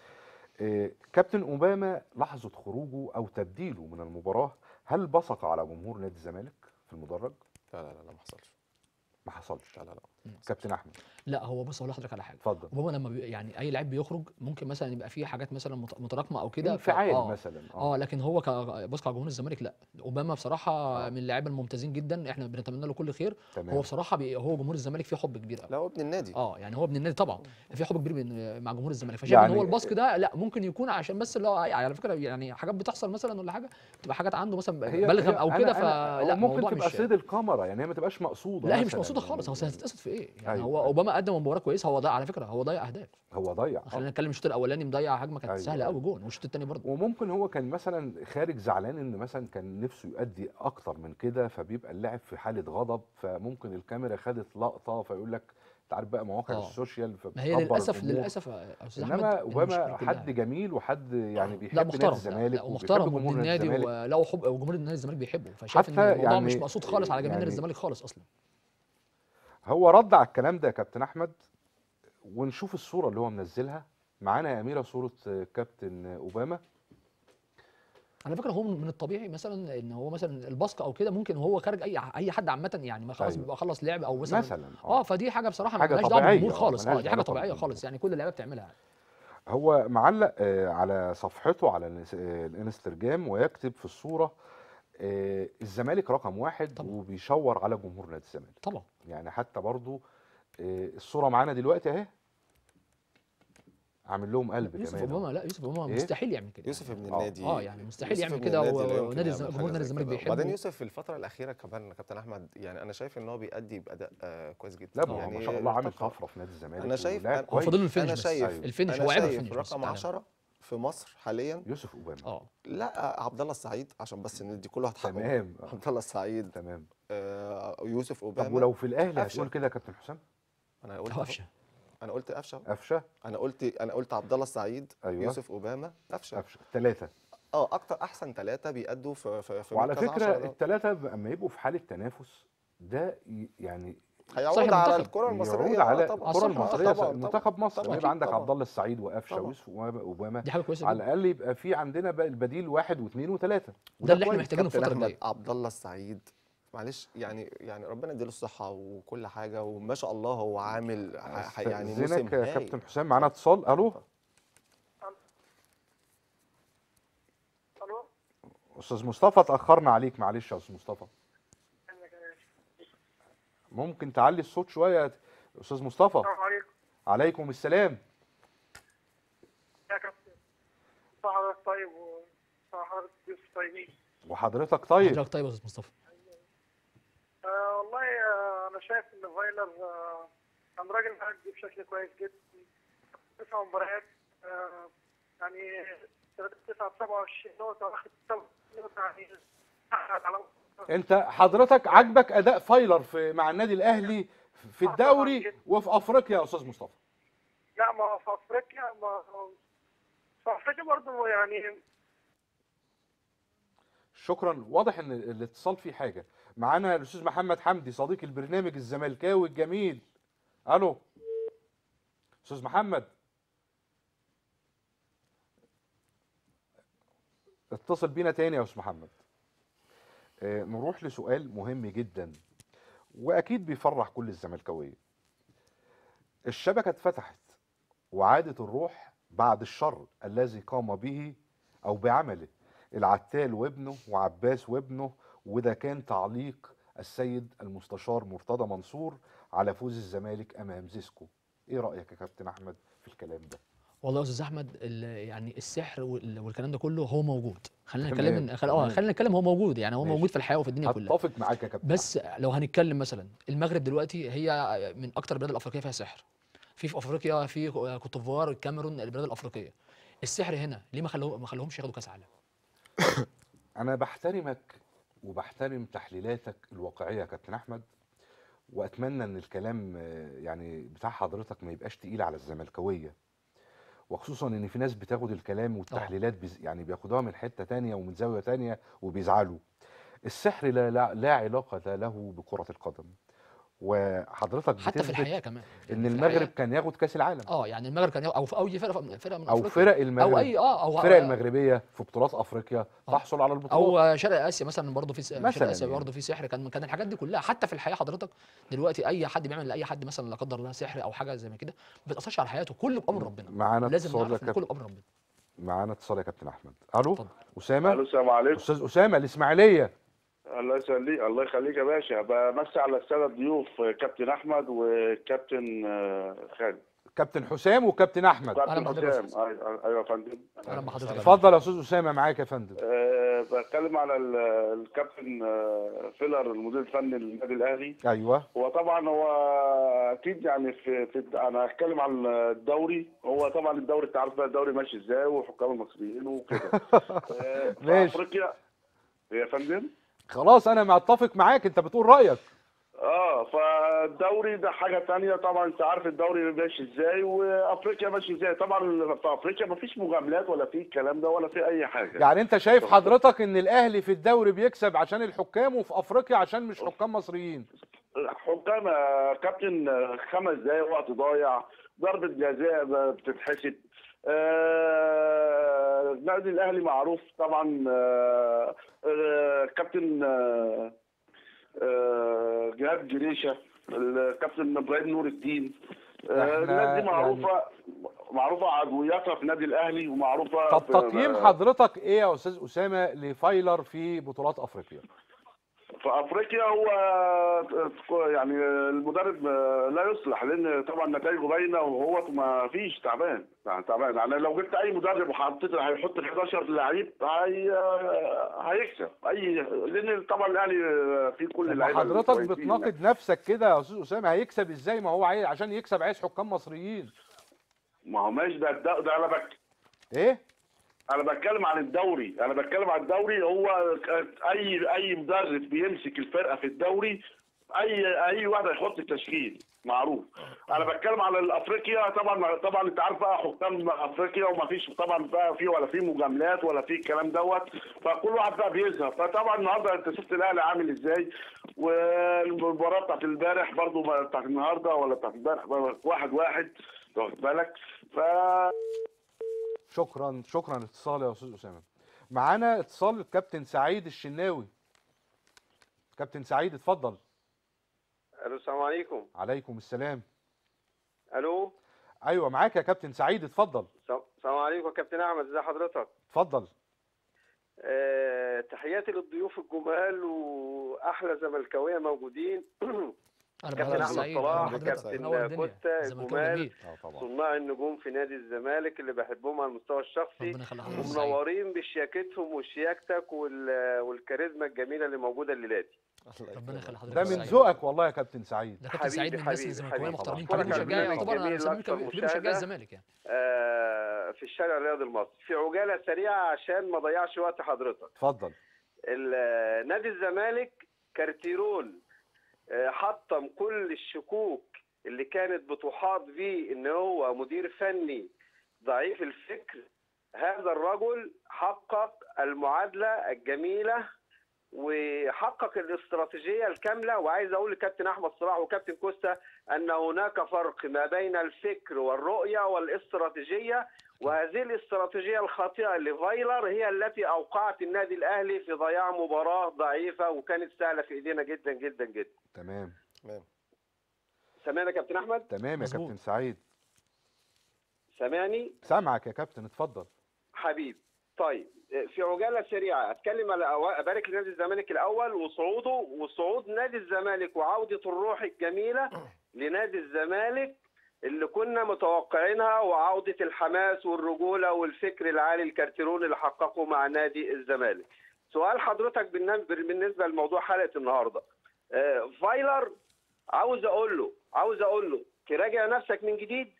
آه، كابتن اوباما لحظه خروجه او تبديله من المباراه هل بصق على جمهور نادي الزمالك في المدرج لا لا لا, لا ما حصلش ما حصلش لا لا لا كابتن احمد لا هو بص اقول لحضرتك على حاجه اتفضل اوباما لما بي يعني اي لعيب بيخرج ممكن مثلا يبقى فيه حاجات مثلا مت- متراكمه او كده ف- انفعال آه. مثلا اه لكن هو ك- بص على جمهور الزمالك لا اوباما بصراحه آه. من اللعيبه الممتازين جدا احنا بنتمنى له كل خير تمام هو بصراحه بي هو جمهور الزمالك فيه حب كبير قوي لا هو ابن النادي اه يعني هو ابن النادي طبعا في حب كبير بين- مع جمهور الزمالك فشايف ان يعني- هو الباسك ده لا ممكن يكون عشان بس اللي هو على فكره يعني حاجات بتحصل مثلا ولا حاجه تبقى حاجات عنده مثلا بلغم او أنا- كده أنا- فلا أو ممكن الموضوع تبقى مش صيد الكاميرا يعني هي ما تبقاش مقصوده لا هي مش مثلاً مقصوده خالص هو يعني هتتقصد في ايه؟ يعني أيوة، هو أيوة. اوباما قدم مباراه كويسه هو ضيع على فكره هو ضيع اهداف هو ضيع خلينا آه. نتكلم الشوط الاولاني مضيع هجمه كانت أيوة، سهله قوي أيوة. جون والشوط الثاني برضه وممكن هو كان مثلا خارج زعلان ان مثلا كان نفسه يؤدي اكتر من كده فبيبقى اللاعب في حاله غضب فممكن الكاميرا خدت لقطه فيقول لك انت عارف بقى مواقع آه. السوشيال ما هي فبتكبر للاسف الجمهور. للاسف يا استاذ احمد انما المشكلة اوباما كلها. حد جميل وحد يعني بيحب لا نادي محترم لا, الزمالك لا وبيحب ومحترم وابن جمهور نادي النادي الزمالك وله حب وجمهور نادي الزمالك بيحبه فشايف ان حتى الموضوع مش يعني- مقصود خالص على جماهير نادي يعني- الزمالك خالص اصلا هو رد على الكلام ده يا كابتن احمد ونشوف الصوره اللي هو منزلها معانا يا اميره صوره كابتن اوباما على فكره هو من الطبيعي مثلا ان هو مثلا الباسكه او كده ممكن وهو خارج اي اي حد عامه يعني ما خلاص أيوة. بيبقى خلص لعب او مثلا مثلا اه فدي حاجه بصراحه حاجة مالهاش دعوه طبيعية، بالجمهور آه، خالص اه ملهاش دي حاجه علاقة طبيعيه بالجمهور. خالص يعني كل اللعيبه بتعملها هو معلق آه، على صفحته على الانس- آه، الانستجرام ويكتب في الصوره آه، الزمالك رقم واحد طبعا. وبيشور على جمهور نادي الزمالك طبعا يعني حتى برضو آه، الصوره معانا دلوقتي اهي عامل لهم قلب يوسف كمان أهو. اوباما لا يوسف اوباما إيه؟ مستحيل يعمل كده يوسف ابن آه. النادي اه يعني مستحيل يوسف يعمل ابن كده النادي لا و- يمكن ونادي يعمل الزمالك حاجة جمهور نادي زي الزمالك كده. بيحبه وبعدين يوسف في الفترة الأخيرة كمان كابتن أحمد يعني أنا شايف إن هو بيأدي بأداء آه كويس جدا لا ما هو يعني ما شاء الله عامل ارتقى. طفره في نادي الزمالك أنا شايف ولاعب أنا- هو كويس. فاضل له الفينش أنا بس شايف أيوة. الفينش أنا هو عيب شايف الفينش بس رقم بتاعنا. 10 في مصر حاليا يوسف اوباما اه لا عبد الله السعيد عشان بس ندي كل واحد حقه تمام آه، عبد الله السعيد تمام آه يوسف اوباما طب ولو في الاهلي قفشة. هتقول كده يا كابتن حسام انا قلت هو أهو. قفشه انا قلت قفشه قفشه انا قلت انا قلت عبد الله السعيد أيوة. يوسف اوباما قفشه قفشه ثلاثه اه اكتر احسن ثلاثه بيأدوا في في, في وعلى مركز فكره عشرة ده. الثلاثه اما يبقوا في حاله تنافس ده ي- يعني هيعود صحيح على المنتخب. الكره المصريه يعود آه على طبعا الكره صح، المصريه طبعاً، منتخب مصر طبعاً، هيبقى عندك طبعاً. عبد الله السعيد وقفشه طبعاً. ويوسف اوباما دي حاجه كويسه على جدا الاقل يبقى في عندنا بقى البديل واحد واثنين وثلاثه ده اللي احنا كويس. محتاجينه كابتن الفتره احمد الجايه عبد الله السعيد معلش يعني يعني ربنا يديله الصحه وكل حاجه وما شاء الله هو عامل ح- ح- يعني موسم استأذنك يا هايل. كابتن حسام معانا اتصال الو الو استاذ مصطفى اتاخرنا عليك معلش يا استاذ مصطفى ممكن تعلي الصوت شويه يا استاذ مصطفى السلام عليكم عليكم السلام يا كابتن صح حضرتك طيب وصح حضرتك ضيوف طيبين وحضرتك طيب حضرتك طيب يا استاذ مصطفى آه والله آه انا شايف ان فايلر آه كان راجل مأدي بشكل كويس جدا تسع مباريات آه يعني 3 9 27 نقطة واخد 7 نقطة يعني حقق على انت حضرتك عاجبك اداء فايلر في مع النادي الاهلي في الدوري وفي افريقيا يا استاذ مصطفى لا ما هو في افريقيا ما في افريقيا برضه يعني شكرا واضح ان الاتصال فيه حاجه معانا الاستاذ محمد حمدي صديق البرنامج الزملكاوي الجميل الو استاذ محمد اتصل بينا تاني يا استاذ محمد آه نروح لسؤال مهم جدا واكيد بيفرح كل الزملكاويه الشبكه اتفتحت وعادت الروح بعد الشر الذي قام به او بعمله العتال وابنه وعباس وابنه وده كان تعليق السيد المستشار مرتضى منصور على فوز الزمالك امام زيسكو ايه رايك يا كابتن احمد في الكلام ده والله يا استاذ احمد ال- يعني السحر وال- والكلام ده كله هو موجود خلينا تمام، نتكلم من- خل... اه تمام. خلينا نتكلم هو موجود يعني هو ماشي. موجود في الحياه وفي الدنيا كلها هتفق معاك يا كابتن بس لو هنتكلم مثلا المغرب دلوقتي هي من اكتر البلاد الافريقيه فيها سحر في في افريقيا في كوت ديفوار الكاميرون البلاد الافريقيه السحر هنا ليه ما خلوه ما خلوهمش ياخدوا كاس عالم انا بحترمك وبحترم تحليلاتك الواقعيه يا كابتن احمد واتمنى ان الكلام آه، يعني بتاع حضرتك ما يبقاش تقيل على الزملكاويه وخصوصا ان في ناس بتاخد الكلام والتحليلات بز... يعني بياخدوها من حته تانية ومن زاويه تانية وبيزعلوا السحر لا, لا, لا علاقه له بكره القدم وحضرتك حتى في بتثبت الحياه كمان ان في المغرب الحياة- كان ياخد كاس العالم اه يعني المغرب كان ياخد- او في اي فرقه من فرقه من او أفريقيا. فرق المغرب او اي اه او الفرق المغربيه في بطولات افريقيا تحصل على البطولات او شرق اسيا مثلا برضه في س- مثلاً شرق اسيا يعني. برضه في سحر كان كان الحاجات دي كلها حتى في الحياه حضرتك دلوقتي اي حد بيعمل لاي حد مثلا لا قدر الله سحر او حاجه زي ما كده ما بتاثرش على حياته كله بامر ربنا معانا لازم اتصال يا نعرف ان كابتن كله بامر ربنا معانا اتصال يا كابتن احمد الو اتفضل. اسامه الو السلام عليكم استاذ اسامه الاسماعيليه الله يخليك الله يخليك يا باشا بمسي على الساده الضيوف كابتن احمد وكابتن آه، خالد كابتن حسام وكابتن احمد أهلا كابتن بحضرتك يا حسام أستاذ. أيوة- ايوه يا فندم اهلا بحضرتك اتفضل يا استاذ اسامه معاك يا فندم أه بتكلم على ال- الكابتن آه، فيلر المدير الفني للنادي الاهلي ايوه هو طبعا هو اكيد يعني في, في انا هتكلم عن الدوري هو طبعا الدوري انت عارف بقى الدوري ماشي ازاي وحكام المصريين وكده آه، في ماشي. افريقيا يا فندم خلاص انا متفق معاك انت بتقول رايك اه فالدوري ده حاجه تانية طبعا انت عارف الدوري ماشي ازاي وافريقيا ماشي ازاي طبعا في افريقيا مفيش مجاملات ولا في الكلام ده ولا في اي حاجه يعني انت شايف حضرتك ان الاهلي في الدوري بيكسب عشان الحكام وفي افريقيا عشان مش حكام مصريين حكام آه، كابتن آه، خمس دقايق وقت ضايع ضربه جزاء بتتحسب آه، النادي الاهلي معروف طبعا آه، آه، كابتن آه، آه، جهاد جريشه الكابتن ابراهيم نور الدين آه، احنا الناس دي معروفه معروفه عضوياتها في النادي الاهلي ومعروفه طب في- تقييم حضرتك ايه يا استاذ اسامه لفايلر في بطولات افريقيا في افريقيا هو يعني المدرب لا يصلح لان طبعا نتائجه باينه وهو ما فيش تعبان يعني تعبان يعني لو جبت اي مدرب وحطيت هيحط ال 11 لعيب هي هيكسب اي لان طبعا الاهلي في كل طب اللعيبه حضرتك الكويسين بتناقض نفسك كده يا استاذ اسامه هيكسب ازاي ما هو عايز عشان يكسب عايز حكام مصريين ما هو ماشي ده ده, ده انا بك ايه انا بتكلم عن الدوري انا بتكلم عن الدوري هو اي اي مدرب بيمسك الفرقه في الدوري اي اي واحد هيحط التشكيل معروف انا بتكلم على الافريقيا طبعا طبعا انت عارف بقى حكام افريقيا وما فيش طبعا بقى في ولا في مجاملات ولا في الكلام دوت فكل واحد بقى بيظهر فطبعا النهارده انت شفت الاهلي عامل ازاي والمباراه بتاعت امبارح برضو بتاعت النهارده ولا بتاعت امبارح واحد واحد واخد بالك ف شكرا شكرا اتصال يا استاذ اسامه معانا اتصال الكابتن سعيد الشناوي كابتن سعيد اتفضل الو السلام عليكم عليكم السلام الو ايوه معاك يا كابتن سعيد اتفضل السلام السلام عليكم يا كابتن احمد ازي حضرتك اتفضل أه تحياتي للضيوف الجمال واحلى زملكاويه موجودين انا كابتن بحضرتك احمد سعيد صلاح أنا بحضرتك كابتن منور الدنيا. كوتا زملكاوي جمال جميل. اه طبعا صناع النجوم في نادي الزمالك اللي بحبهم على المستوى الشخصي ربنا يخلي حضرتك سعيد ومنورين بشياكتهم وشياكتك وال- والكاريزما الجميله اللي موجوده الليله دي ربنا يخلي حضرتك ده من سعيد. ذوقك والله يا كابتن سعيد ده كابتن سعيد من حبيبي، الناس حبيبي، الزملكاويه حبيبي. المحترمين طبعاً. كبير مشجعي برنامج طبعا انا جميل زمان أكثر كبير مشجعي مشاهدة. الزمالك يعني آه، في الشارع الرياضي المصري في عجاله سريعه عشان ما اضيعش وقت حضرتك اتفضل ال- نادي الزمالك كارتيرون آه، حطم كل الشكوك اللي كانت بتحاط بيه ان هو مدير فني ضعيف الفكر هذا الرجل حقق المعادله الجميله وحقق الاستراتيجيه الكامله وعايز اقول لكابتن احمد صلاح وكابتن كوستا ان هناك فرق ما بين الفكر والرؤيه والاستراتيجيه وهذه الاستراتيجيه الخاطئه لفايلر هي التي اوقعت النادي الاهلي في ضياع مباراه ضعيفه وكانت سهله في ايدينا جدا جدا جدا تمام تمام سامعني يا كابتن احمد تمام يا مظبوط. كابتن سعيد سامعني سامعك يا كابتن اتفضل حبيب طيب في عجاله سريعه اتكلم على أو- ابارك لنادي الزمالك الاول وصعوده وصعود نادي الزمالك وعوده الروح الجميله لنادي الزمالك اللي كنا متوقعينها وعوده الحماس والرجوله والفكر العالي الكارتيرون اللي حققه مع نادي الزمالك. سؤال حضرتك بالنسبه بالنسبه لموضوع حلقه النهارده. آه، فايلر عاوز اقول له عاوز اقول له تراجع نفسك من جديد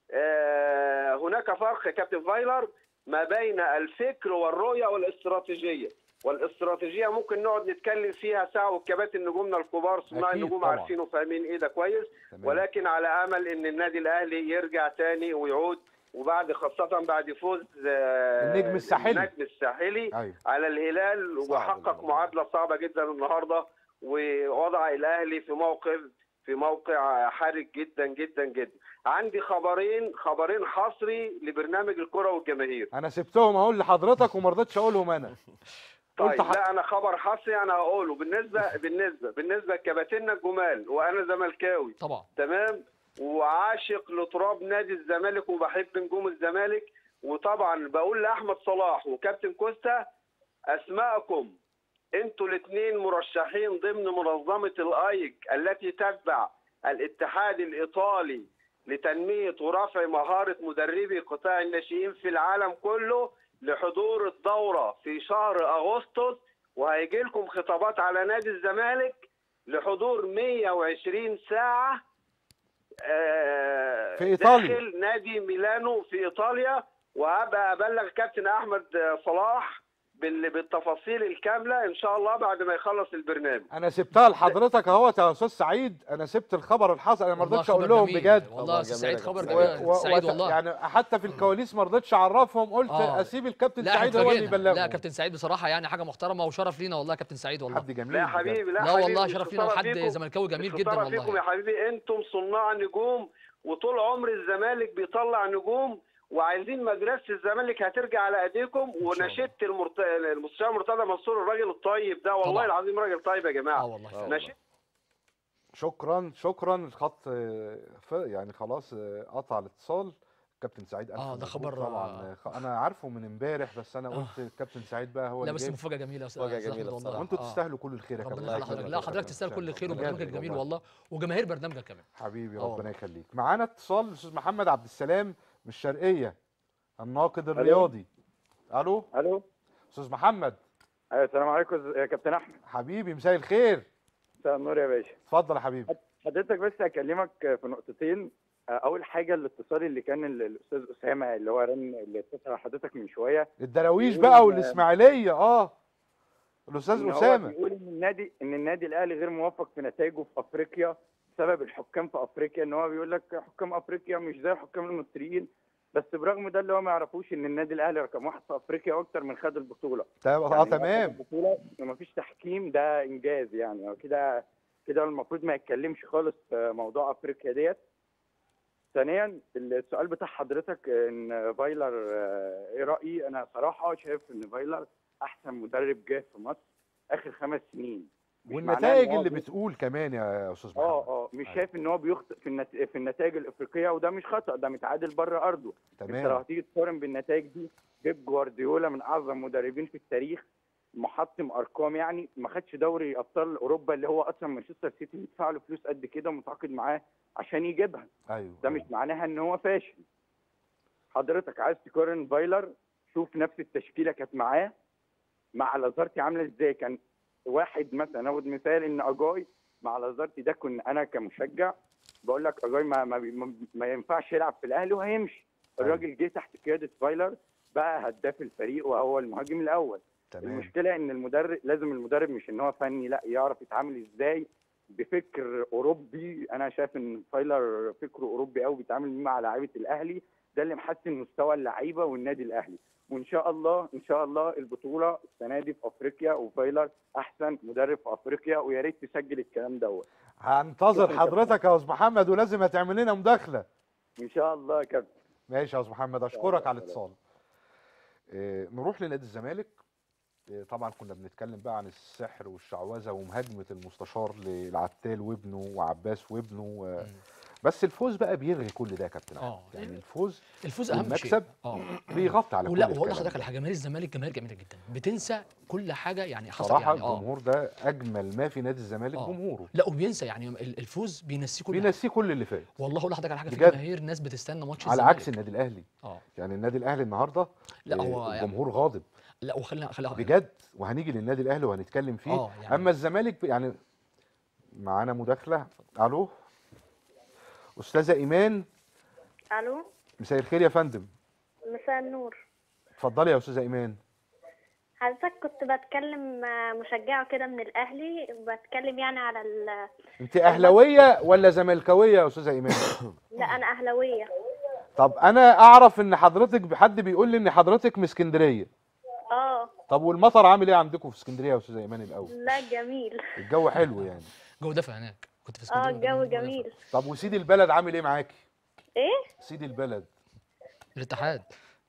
آه، هناك فرق يا كابتن فايلر ما بين الفكر والرؤيه والاستراتيجيه والاستراتيجيه ممكن نقعد نتكلم فيها ساعه والكباتن نجومنا الكبار صناع أكيد النجوم طبعاً. عارفين وفاهمين ايه ده كويس تمام. ولكن على امل ان النادي الاهلي يرجع تاني ويعود وبعد خاصه بعد فوز آه، النجم الساحلي. النجم الساحلي ايوه على الهلال صعب وحقق الموضوع. معادله صعبه جدا النهارده ووضع الاهلي في موقف في موقع حرج جدا جدا جدا عندي خبرين خبرين حصري لبرنامج الكره والجماهير انا سبتهم اقول لحضرتك وما رضيتش اقولهم انا طيب قلت ح- لا انا خبر حصري انا هقوله بالنسبه بالنسبه بالنسبه لكباتننا الجمال وانا زملكاوي طبعا تمام وعاشق لتراب نادي الزمالك وبحب نجوم الزمالك وطبعا بقول لاحمد صلاح وكابتن كوستا اسماءكم انتوا الاثنين مرشحين ضمن منظمه الايج التي تتبع الاتحاد الايطالي لتنميه ورفع مهاره مدربي قطاع الناشئين في العالم كله لحضور الدوره في شهر اغسطس وهيجي لكم خطابات على نادي الزمالك لحضور 120 ساعه آه، في إيطاليا. داخل نادي ميلانو في ايطاليا وهبقى ابلغ كابتن احمد صلاح بال- بالتفاصيل الكامله ان شاء الله بعد ما يخلص البرنامج انا سبتها لحضرتك اهوت يا استاذ سعيد انا سبت الخبر الحصل انا ما والله رضيتش خبر اقول لهم جميل. بجد والله يا استاذ خبر سعيد جميل خبر يا جميل كابتن و- سعيد وت- والله يعني حتى في الكواليس ما رضيتش اعرفهم قلت آه. اسيب الكابتن لا احنا سعيد هو اللي اتفاجئنا يبلغهم لا كابتن سعيد بصراحه يعني حاجه محترمه وشرف لينا والله يا كابتن سعيد والله حد جميل لا يا بجد. حبيبي لا, لا حبيبي والله مش شرف لينا خسارة وحد فيكم. زملكاوي جميل مش جدا خسارة والله فيكم يا حبيبي انتم صناع نجوم وطول عمر الزمالك بيطلع نجوم وعايزين مدرسه الزمالك هترجع على ايديكم ونشدت المرت... المستشار مرتضى منصور الراجل الطيب ده والله طبعا. العظيم راجل طيب يا اه جماعه والله آه فعلا. والله. نشدت شكرا شكرا الخط آه، ف- يعني خلاص آه، قطع الاتصال كابتن سعيد ألف آه، ده مبروك خبر، طبعا آه. آه، خ- انا عارفه من امبارح بس انا قلت الكابتن سعيد بقى هو لا اللي بس جايب. مفاجاه جميله يا استاذ مفاجأة أستاذ جميلة أحمد والله. بصراحة. وانتوا آه. تستاهلوا كل الخير يا كابتن ربنا يخلي الله حضرتك يخليك لا يا حضرتك كابتن. تستاهل كل الخير بجد وبرنامجك جميل والله. والله وجماهير برنامجك كمان حبيبي آه ربنا والله. يخليك معانا اتصال الاستاذ محمد عبد السلام من الشرقيه الناقد الرياضي الو الو استاذ محمد أيوة، السلام عليكم يا كابتن احمد حبيبي مساء الخير مساء النور يا باشا اتفضل يا حبيبي حضرتك بس هكلمك في نقطتين اول حاجه الاتصال اللي كان ال- الاستاذ اسامه اللي هو رن اللي اتصل على حضرتك من شويه الدراويش يقول بقى إن- والاسماعيليه اه الاستاذ إن هو اسامه بيقول ان النادي ان النادي الاهلي غير موفق في نتائجه في افريقيا بسبب الحكام في افريقيا ان هو بيقول لك حكام افريقيا مش زي الحكام المصريين بس برغم ده اللي هو ما يعرفوش ان النادي الاهلي رقم واحد في افريقيا واكتر من خد البطوله طيب اه يعني واخد تمام البطوله وما فيش تحكيم ده انجاز يعني هو كده كده المفروض ما يتكلمش خالص في موضوع افريقيا ديت ثانيا السؤال بتاع حضرتك ان فايلر آه، ايه رايي انا صراحه شايف ان فايلر احسن مدرب جه في مصر اخر خمس سنين مش معناه والنتائج إن هو اللي بي- بتقول كمان يا استاذ محمد اه اه مش أيوة. شايف ان هو بيخطئ في النت... في النتائج الافريقيه وده مش خطا ده متعادل بره ارضه انت لو تمام هتيجي تقارن بالنتائج دي بيب جوارديولا من اعظم مدربين في التاريخ محطم ارقام يعني ما خدش دوري ابطال اوروبا اللي هو اصلا مانشستر سيتي بيدفع له فلوس قد كده ومتعاقد معاه عشان يجيبها ايوه ده مش معناها ان هو فاشل حضرتك عايز تقارن فايلر شوف نفس التشكيله كانت معاه مع لازارتي عامله ازاي كان واحد مثلا اخد مثال ان اجاي مع لازارتي ده كنا انا كمشجع بقول لك اجاي ما, ما, ما, ما ينفعش يلعب في الاهلي وهيمشي الراجل جه تحت قياده فايلر بقى هداف الفريق وهو المهاجم الاول تمام المشكله ان المدرب لازم المدرب مش ان هو فني لا يعرف يتعامل ازاي بفكر اوروبي انا شايف ان فايلر فكره اوروبي قوي بيتعامل مع لعيبه الاهلي ده اللي محسن مستوى اللعيبه والنادي الاهلي وان شاء الله ان شاء الله البطوله السنه دي في افريقيا وفايلر احسن مدرب في افريقيا ويا ريت تسجل الكلام دوت هنتظر شكراً حضرتك يا استاذ محمد ولازم هتعمل لنا مداخله ان شاء الله يا كابتن ماشي يا استاذ محمد الله، اشكرك على سلام. الاتصال آه، نروح لنادي الزمالك آه، طبعا كنا بنتكلم بقى عن السحر والشعوذه ومهاجمه المستشار للعتال وابنه وعباس وابنه آه، بس الفوز بقى بيلغي كل ده يا كابتن آه. احمد يعني الفوز الفوز اهم شيء والمكسب اه بيغطي على كل ولا وهقول الكلام لحضرتك ده. على حاجه جماهير الزمالك جماهير جميله جدا بتنسى كل حاجه يعني حصل صراحه يعني اه الجمهور ده اجمل ما في نادي الزمالك آه. جمهوره لا وبينسى يعني ال- الفوز بينسيه كل حاجه بينسيه كل اللي فات والله اقول لحضرتك على حاجه في بجد. جماهير ناس بتستنى ماتش على الزمالك عكس النادي الاهلي اه يعني النادي الاهلي النهارده لا آه، هو يعني الجمهور غاضب لا وخلينا خلينا بجد وهنيجي للنادي الاهلي وهنتكلم فيه آه، يعني- اما الزمالك ب- يعني معانا مداخله الو استاذه ايمان الو مساء الخير يا فندم مساء النور اتفضلي يا استاذه ايمان حضرتك كنت بتكلم مع مشجعة كده من الأهلي وبتكلم يعني على ال انت اهلاويه ولا زملكاويه يا استاذه ايمان لا أنا أهلاوية طب انا اعرف ان حضرتك حد بيقول لي ان حضرتك من اسكندريه اه طب والمطر عامل ايه عندكم في اسكندريه يا استاذه ايمان الاول لا جميل الجو حلو يعني جو دافع هناك كنت في اه اسكندريه الجو جو دافع. جميل طب وسيدي البلد عامل ايه معاكي ايه سيدي البلد الاتحاد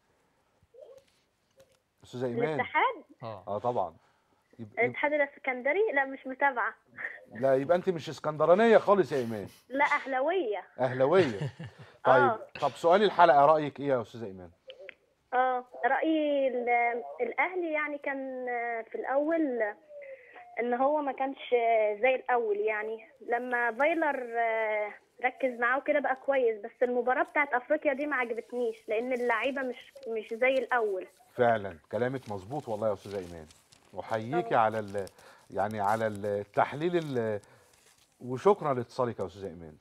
استاذه ايمان الاتحاد اه اه طبعا يب... يب... الاتحاد الاسكندري لا مش متابعة لا يبقى انت مش اسكندرانيه خالص يا ايمان لا أهلاوية اهلاويه طيب آه. طب سؤال الحلقه رايك ايه يا استاذه ايمان اه رأيي ال- الأهلي يعني كان آه، في الأول آه، إن هو ما كانش آه، زي الأول يعني لما فايلر آه، ركز معاه كده بقى كويس بس المباراة بتاعت أفريقيا دي ما عجبتنيش لأن اللعيبة مش مش زي الأول فعلا كلامك مظبوط والله يا استاذه ايمان احييكي على ال... يعني على التحليل ال... وشكرا لاتصالك يا استاذه ايمان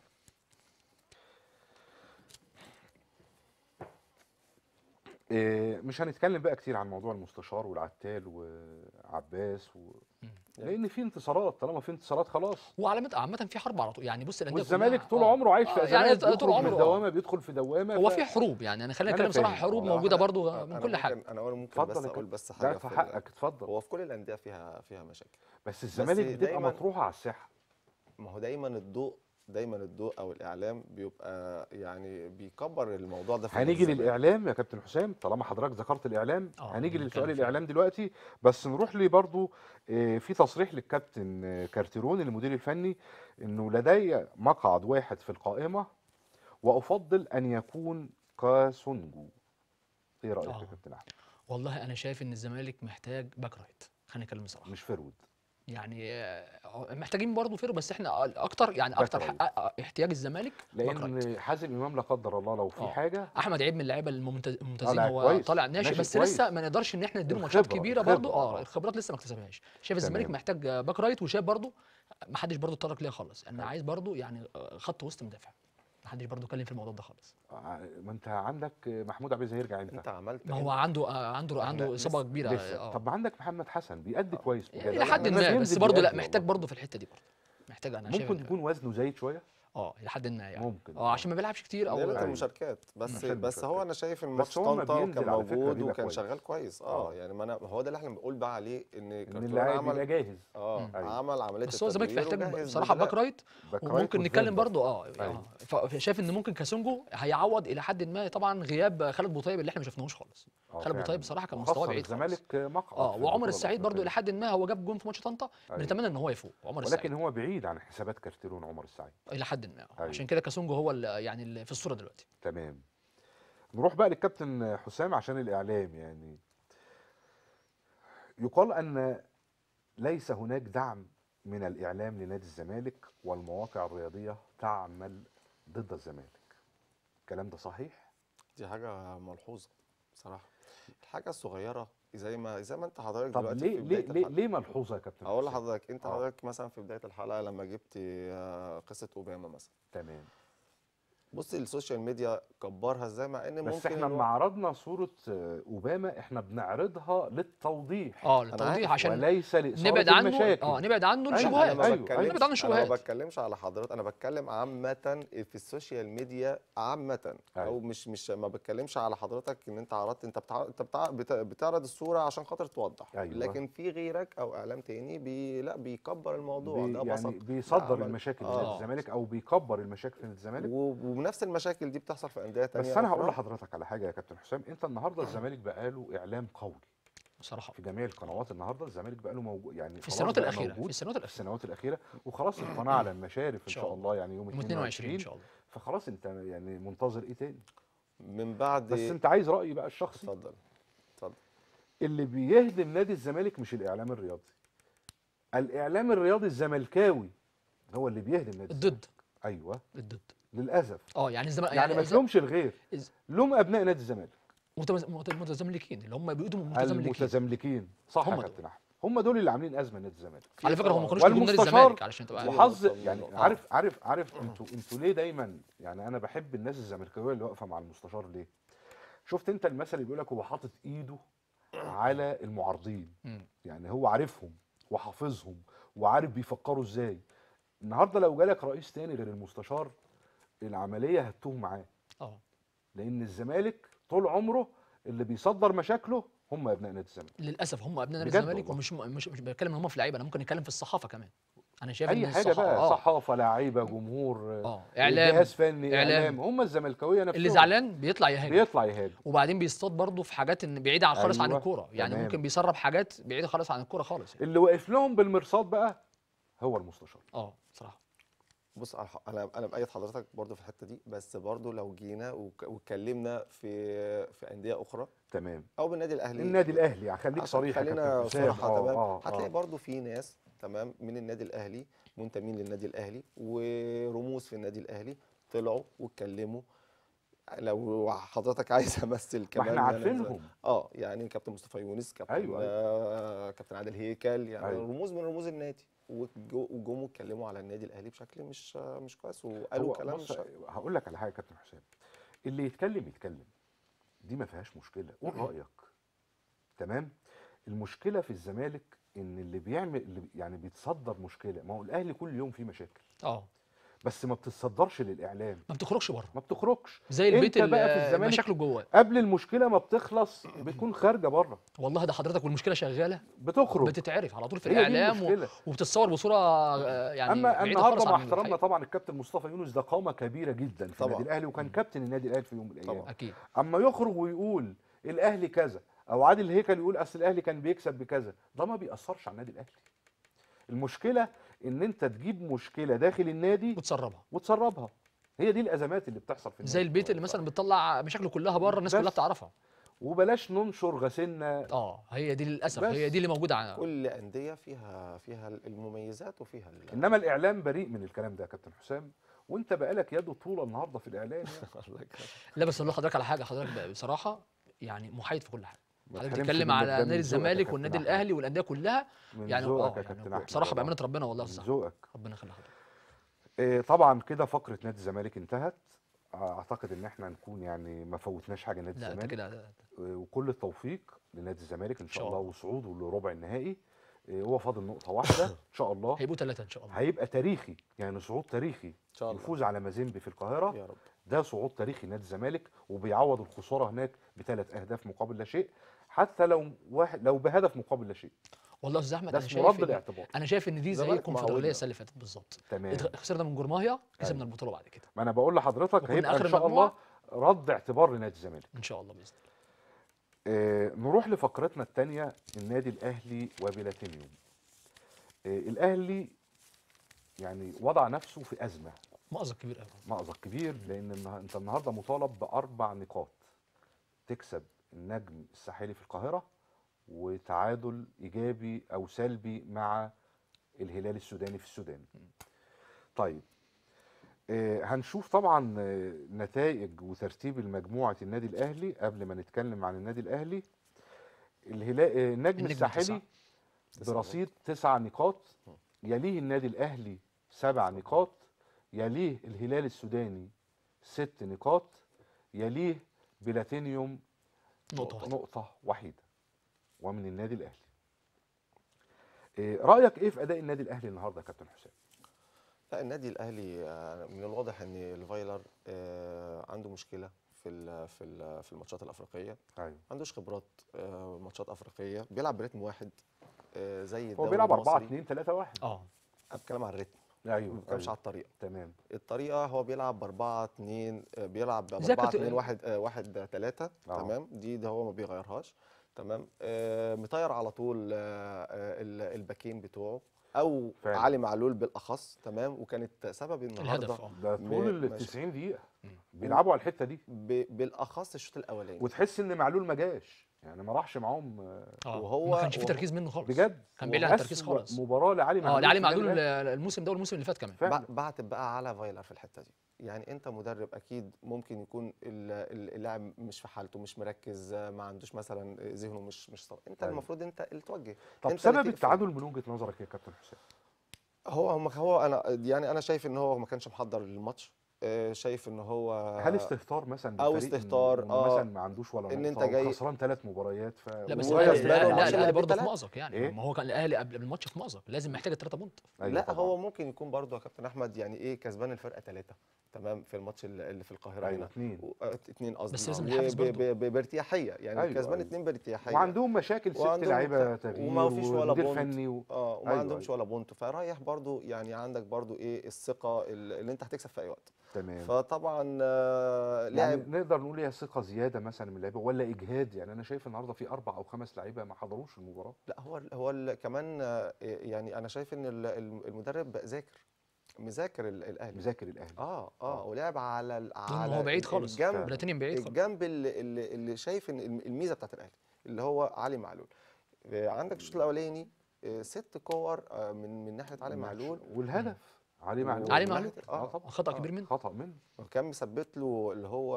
إيه، مش هنتكلم بقى كتير عن موضوع المستشار والعتال وعباس و... لان في انتصارات طالما في انتصارات خلاص وعلامة عامة في حرب على طول يعني بص الأندية والزمالك كلها- طول آه. عمره عايش في آه، ازمات يعني بيخرج طول من عمره آه. دوامه بيدخل في دوامه هو ف- في حروب يعني انا خلينا أنا نتكلم صراحة فاهم. حروب هو موجودة أنا- برضو أنا من كل حاجة ممكن- انا ممكن اتفضل بس يا اقول كابتن. بس لا حاجه في ال- حقك اتفضل هو في كل الانديه فيها فيها مشاكل بس الزمالك بتبقى دايماً- مطروحه على الساحه ما هو دايما الضوء دايما الضوء او الاعلام بيبقى يعني بيكبر الموضوع ده في نادي هنيجي الزمالك. للاعلام يا كابتن حسام طالما حضرتك ذكرت الاعلام آه، هنيجي نتكلم لسؤال فيه. الاعلام دلوقتي بس نروح لي برضو آه، في تصريح للكابتن آه، كارتيرون المدير الفني انه لدي مقعد واحد في القائمه وافضل ان يكون كاسونجو ايه رايك يا آه. كابتن احمد والله أنا شايف إن الزمالك محتاج باك رايت خلينا نتكلم بصراحة مش فرود يعني آه، محتاجين برضه فيرو بس احنا اكتر يعني باك اكتر رايت. ح- احتياج الزمالك باك رايت. لان حازم امام لا قدر الله لو في آه. حاجه احمد عيب من اللعيبه الممتاز- الممتازين لا، هو كويس. طالع ناشئ ناشئ بس كويس. لسه ما نقدرش ان احنا نديله ماتشات الخبرة، كبيره الخبرة، برضه آه. اه الخبرات لسه ما اكتسبهاش شايف الزمالك تمام. محتاج باك رايت وشايف برضه ما حدش برضه اتطرق ليها خالص انا عايز برضه يعني آه، خط وسط مدافع محدش برضه اتكلم في الموضوع ده خالص ع- ما انت عندك محمود عبد العزيز هيرجع امتى انت عملت ما إيه؟ هو عنده آه، عنده عنده إحنا اصابه لسه- كبيره لسه اه طب عندك محمد حسن بيأدي كويس بجد. الى حد الناس ما بس بينزل برضه لا بيأدي محتاج والله. برضه في الحته دي برضه محتاج انا شايف ممكن إن- يكون وزنه زايد شويه اه الى حد ما يعني ممكن اه عشان ما بيلعبش كتير او ليلة أيوة. المشاركات بس عشان بس هو المشاركات. انا شايف ان بس ماتش هو لما طنطا بينزل كان على فكرة موجود بيبقى وكان كويس. شغال كويس آه. اه يعني ما انا هو ده اللي احنا بنقول بقى عليه ان ان كارتون اللاعب يبقى عمل جاهز اه أيوة. عمل عمليه بس هو الزمالك التدوير محتاج وجهز بصراحه باك بدلاء. رايت باك رايت وممكن نتكلم وفيرد. برضه اه أيوة. اه فشايف ان ممكن كاسونجو هيعوض الى حد ما طبعا غياب خالد بوطيب اللي احنا ما شفناهوش خالص آه، خالد فعلاً. بوطيب بصراحه كان وخسر مستواه بعيد خالص الزمالك مقعد اه في وعمر البطولة السعيد برضه الى الأفريقية. حد ما هو جاب جون في ماتش طنطا أيوة. بنتمنى ان هو يفوق عمر ولكن السعيد هو بعيد عن حسابات كارتيرون عمر السعيد الى حد ما آه. أيوة. عشان كده كاسونجو هو اللي يعني اللي في الصوره دلوقتي تمام نروح بقى للكابتن حسام عشان الاعلام يعني يقال ان ليس هناك دعم من الاعلام لنادي الزمالك والمواقع الرياضيه تعمل ضد الزمالك الكلام ده صحيح دي حاجه ملحوظه بصراحه الحاجه الصغيره زي ما زي ما انت حضرتك طب دلوقتي ليه في ليه بداية ليه, الحلقة- ليه ملحوظه يا كابتن اقول حسام؟ لحضرتك انت آه. حضرتك مثلا في بدايه الحلقه لما جبت آه، قصه اوباما مثلا تمام بص السوشيال ميديا كبرها ازاي مع ان بس ممكن احنا الو- لما عرضنا صوره آه، اوباما احنا بنعرضها للتوضيح اه عارف، للتوضيح عشان وليس لاثاره نبعد عنه المشاكل اه نبعد عنه أيوة، الشبهات انا ما أيوة، بتكلمش أيوة. نبعد عن انا ما الشبهات بتكلمش على حضرتك انا بتكلم عامه في السوشيال ميديا عامه او أيوة. مش مش ما بتكلمش على حضرتك ان انت عرضت انت بتع... انت بتع... بت- بتعرض الصوره عشان خاطر توضح أيوة. لكن في غيرك او اعلام تاني بي... لا بيكبر الموضوع بي ده يعني بسط بيصدر عمل- المشاكل آه. لنادي الزمالك او بيكبر المشاكل في نادي الزمالك و... ونفس المشاكل دي بتحصل في انديه تانية بس انا هقول أخرى. لحضرتك على حاجه يا كابتن حسام انت النهارده الزمالك بقاله اعلام قوي بصراحه في جميع القنوات النهارده الزمالك بقاله موجود يعني في خلاص السنوات بقى الاخيره موجود في السنوات في الاخيره السنوات الاخيره وخلاص القناه على المشارف ان شاء شاء الله يعني يوم يوم 22 ان 22 شاء الله فخلاص انت يعني منتظر ايه تاني من بعد بس انت عايز رايي بقى الشخصي اتفضل اتفضل اللي بيهدم نادي الزمالك مش الاعلام الرياضي الاعلام الرياضي الزملكاوي هو اللي بيهدم نادي الزمالك الضد ايوه الضد للاسف اه يعني الزمالك يعني ما تلومش الغير إز- لوم ابناء نادي الزمالك متمز- مت- متزملكين اللي هم بيقولوا متزملكين المتزملكين صح هم يا دول. كابتن احمد هم دول اللي عاملين ازمه نادي الزمالك على فكره هم ما طبعاً. كانوش بيجوا نادي والمستشار الزمالك علشان تبقى وح- عارف. وحظ وصل يعني له. عارف عارف عارف انتوا انتوا ليه دايما يعني انا بحب الناس الزملكاويه اللي واقفه مع المستشار ليه؟ شفت انت المثل اللي بيقول لك هو حاطط ايده على المعارضين مم. يعني هو عارفهم وحافظهم وعارف بيفكروا ازاي النهارده لو جالك رئيس تاني غير المستشار العمليه هتوه معاه اه لان الزمالك طول عمره اللي بيصدر مشاكله هم ابناء نادي الزمالك للاسف هم ابناء نادي بجد الزمالك والله. ومش مش مش بتكلم ان هم في لعيبه انا ممكن نتكلم في الصحافه كمان انا شايف اي ان حاجه الصحافة- بقى آه. صحافه لعيبه جمهور اه اعلام جهاز فني إعلام. اعلام هم الزملكاويه نفسهم اللي زعلان بيطلع يهاجم بيطلع يهاجم وبعدين بيصطاد برضه في حاجات ان بعيده عن خالص عن أيوة، الكوره يعني تمام. ممكن بيسرب حاجات بعيده خالص عن الكوره خالص يعني. اللي واقف لهم بالمرصاد بقى هو المستشار اه بصراحه بص أنا- انا انا بايد حضرتك برضو في الحته دي بس برضو لو جينا وك- واتكلمنا في في انديه اخرى تمام او بالنادي الاهلي النادي الاهلي خليك عشان صريح يا خلينا كابتن حسام. صراحه آه، تمام آه، هتلاقي آه. برضو في ناس تمام من النادي الاهلي منتمين للنادي الاهلي ورموز في النادي الاهلي طلعوا واتكلموا لو حضرتك عايز امثل ما كمان احنا يعني عارفينهم اه يعني كابتن مصطفى يونس كابتن أيوة، أيوة. آه كابتن عادل هيكل يعني أيوة. رموز من رموز النادي وجو- وجم اتكلموا على النادي الاهلي بشكل مش مش كويس وقالوا هو كلام بص مش هقول لك على حاجه يا كابتن حسام اللي يتكلم يتكلم دي ما فيهاش مشكله قول رايك تمام المشكله في الزمالك ان اللي بيعمل اللي بي- يعني بيتصدر مشكله ما هو الاهلي كل يوم فيه مشاكل اه بس ما بتتصدرش للاعلام ما بتخرجش بره ما بتخرجش زي البيت انت اللي بقى في الزمالك مشاكله جواه قبل المشكله ما بتخلص بتكون خارجه بره والله ده حضرتك والمشكله شغاله بتخرج بتتعرف على طول في هي دي الاعلام و... المشكلة. وبتصور بصوره آه، يعني اما بعيدة النهارده خالص مع عن احترامنا الحقيقة. طبعا الكابتن مصطفى يونس ده قامه كبيره جدا في طبعاً. النادي الاهلي وكان كابتن النادي الاهلي في يوم من الايام طبعاً. اكيد اما يخرج ويقول الاهلي كذا او عادل هيكل يقول اصل الاهلي كان بيكسب بكذا ده ما بيأثرش على النادي الاهلي المشكله ان انت تجيب مشكله داخل النادي وتسربها وتسربها هي دي الازمات اللي بتحصل في النادي زي البيت اللي مثلا بتطلع مشاكله كلها بره الناس كلها بس. بتعرفها وبلاش ننشر غسلنا اه هي دي للاسف بس. هي دي اللي موجوده ع- كل انديه فيها فيها المميزات وفيها ال- انما الاعلام بريء من الكلام ده يا كابتن حسام وانت بقالك يد طوله النهارده في الاعلام يعني. الله يكرمك. لا بس اقول لحضرتك على حاجه حضرتك بقى بصراحه يعني محايد في كل حاجه ما حضرتك تحرمش بتتكلم منك على ده من نادي ذوقك يا الزمالك كابتن والنادي أحمد. الاهلي والانديه كلها من يعني ذوقك اه يا كابتن يعني احمد بصراحه والله. بامانه ربنا والله من الصح ذوقك ربنا يخلي حضرتك آه، طبعا كده فقره نادي الزمالك انتهت اعتقد ان احنا نكون يعني ما فوتناش حاجه نادي لا انت الزمالك كده وكل التوفيق لنادي الزمالك ان شاء شاء الله الله. وصعوده لربع النهائي إيه، هو فاضل نقطه واحده ان شاء الله هيبقوا ثلاثه ان شاء الله هيبقى تاريخي يعني صعود تاريخي ان شاء الله الفوز على مازيمبي في القاهره يا رب ده صعود تاريخي نادي الزمالك وبيعوض الخساره هناك بثلاث اهداف مقابل لا شيء حتى لو واحد لو بهدف مقابل لا شيء والله يا استاذ احمد ده انا اسمه شايف رد إن الاعتبار انا شايف ان دي زي الزمالك الكونفدراليه معودنا. السنه اللي فاتت بالظبط تمام اتغ- خسرنا من جورماهيا كسبنا البطوله بعد كده ما انا بقول لحضرتك وكنا هيبقى آخر ان شاء المجموعة. الله رد اعتبار لنادي الزمالك ان شاء الله باذن الله آه نروح لفقرتنا الثانيه النادي الاهلي وبلاتينيوم آه الاهلي يعني وضع نفسه في ازمه مأزق كبير قوي مأزق كبير لان النه- انت النهارده مطالب باربع نقاط تكسب النجم الساحلي في القاهره وتعادل ايجابي او سلبي مع الهلال السوداني في السودان طيب آه، هنشوف طبعا آه، نتائج وترتيب المجموعه النادي الاهلي قبل ما نتكلم عن النادي الاهلي الهلال آه، النجم النجم الساحلي تسعة. برصيد تسع نقاط يليه النادي الاهلي سبع نقاط يليه الهلال السوداني ست نقاط يليه بلاتينيوم نقطه واحده نقطة وحيدة ومن النادي الأهلي إيه رأيك إيه في أداء النادي الأهلي النهاردة يا كابتن حسام؟ لا النادي الاهلي آه، من الواضح ان الفايلر آه، عنده مشكله في ال في ال في الماتشات الافريقيه أيوه ما عندوش خبرات آه، ماتشات افريقيه بيلعب برتم واحد آه، زي هو الدوري بيلعب 4 المصري. 2 3 1 اه انا بتكلم عن الريتم أيوه ما بتكلمش أيوه. على الطريقه تمام الطريقه هو بيلعب ب 4 2 آه، بيلعب ب زي 4 كنت- 2 1 1 3 آه. تمام دي ده هو ما بيغيرهاش تمام آه، مطير على طول آه، آه، ال- الباكين بتوعه او فعلا. علي معلول بالاخص تمام وكانت سبب النهارده الهدف اه ده م- طول ال ماشي. 90 دقيقة بيلعبوا على الحتة دي ب- بالاخص الشوط الاولاني وتحس إن معلول ما جاش يعني ما راحش معاهم آه، اه وهو- ما كانش في وهو- تركيز منه خالص بجد كان بعيد عن التركيز وأسوأ خالص. مباراة لعلي معلول اه لعلي في النادي معلول الأهلي. الموسم ده والموسم اللي فات كمان فعلا بع- بعتب بقى على فايلر في الحته دي يعني انت مدرب اكيد ممكن يكون ال- ال- اللاعب مش في حالته مش مركز آه، ما عندوش مثلا ذهنه مش مش صار انت أيوة. المفروض انت اللي توجه طب انت اللي سبب تقفل. التعادل من وجهة نظرك يا كابتن حسام؟ هو هو هو انا يعني انا شايف ان هو ما كانش محضر للماتش آه، شايف ان هو هل استهتار مثلا أو بالفريق إن- استهتار، إنه آه. مثلا ما عندوش ولا إن نقطة أنت جاي- وخسران ثلاث مباريات ف لا بس وهو الاهلي كسبان لا لا وعشان الاهلي يلعب برضه في بالتلاتة. مأزق يعني إيه؟ ما هو كان الاهلي قبل الماتش في مأزق لازم محتاج الثلاثه بونت أيوة لا طبعاً. هو ممكن يكون برضه يا كابتن احمد يعني ايه كسبان الفرقه ثلاثه تمام في الماتش اللي اللي في القاهره أيوة هنا اثنين و- آه، اتنين قصدي بس لازم ب- نحافظ ب- برضه. ب- ب- بارتياحيه يعني أيوة، كسبان أيوة. اتنين بارتياحيه وعندهم مشاكل ست وعندهم لعيبه بتاع- تغيير وما فيش ولا ومدير بونت. فني و... اه وما أيوة، عندهمش أيوة. ولا بونت فرايح برضو يعني عندك برضو ايه الثقه اللي اللي انت هتكسب في اي وقت تمام فطبعا آه يعني لاعب نقدر نقول هي ثقه زياده مثلا من اللعيبه ولا اجهاد يعني انا شايف النهارده في اربع او خمس لعيبه ما حضروش المباراه لا هو ال- هو ال- كمان آه يعني انا شايف ان ال- الم- المدرب ذاكر مذاكر ال- الاهلي مذاكر الاهلي اه اه ولعب على ال- لأن على هو بعيد ال- خالص الجنب بلاتينيوم بعيد خالص الجنب اللي, اللي, اللي شايف ان الم- الميزه بتاعت الاهلي اللي هو علي معلول آه، عندك الشوط الاولاني آه، ست كور آه، من من ناحيه علي معلول والهدف علي معلول علي من معلول. ناحية- اه اه طبعا خطأ آه. كبير منه خطا منه وكان مثبت له اللي هو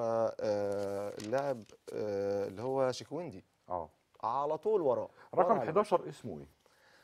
آه، اللاعب آه، اللي هو شيكويندي اه على طول وراه ورا رقم علي. 11 اسمه ايه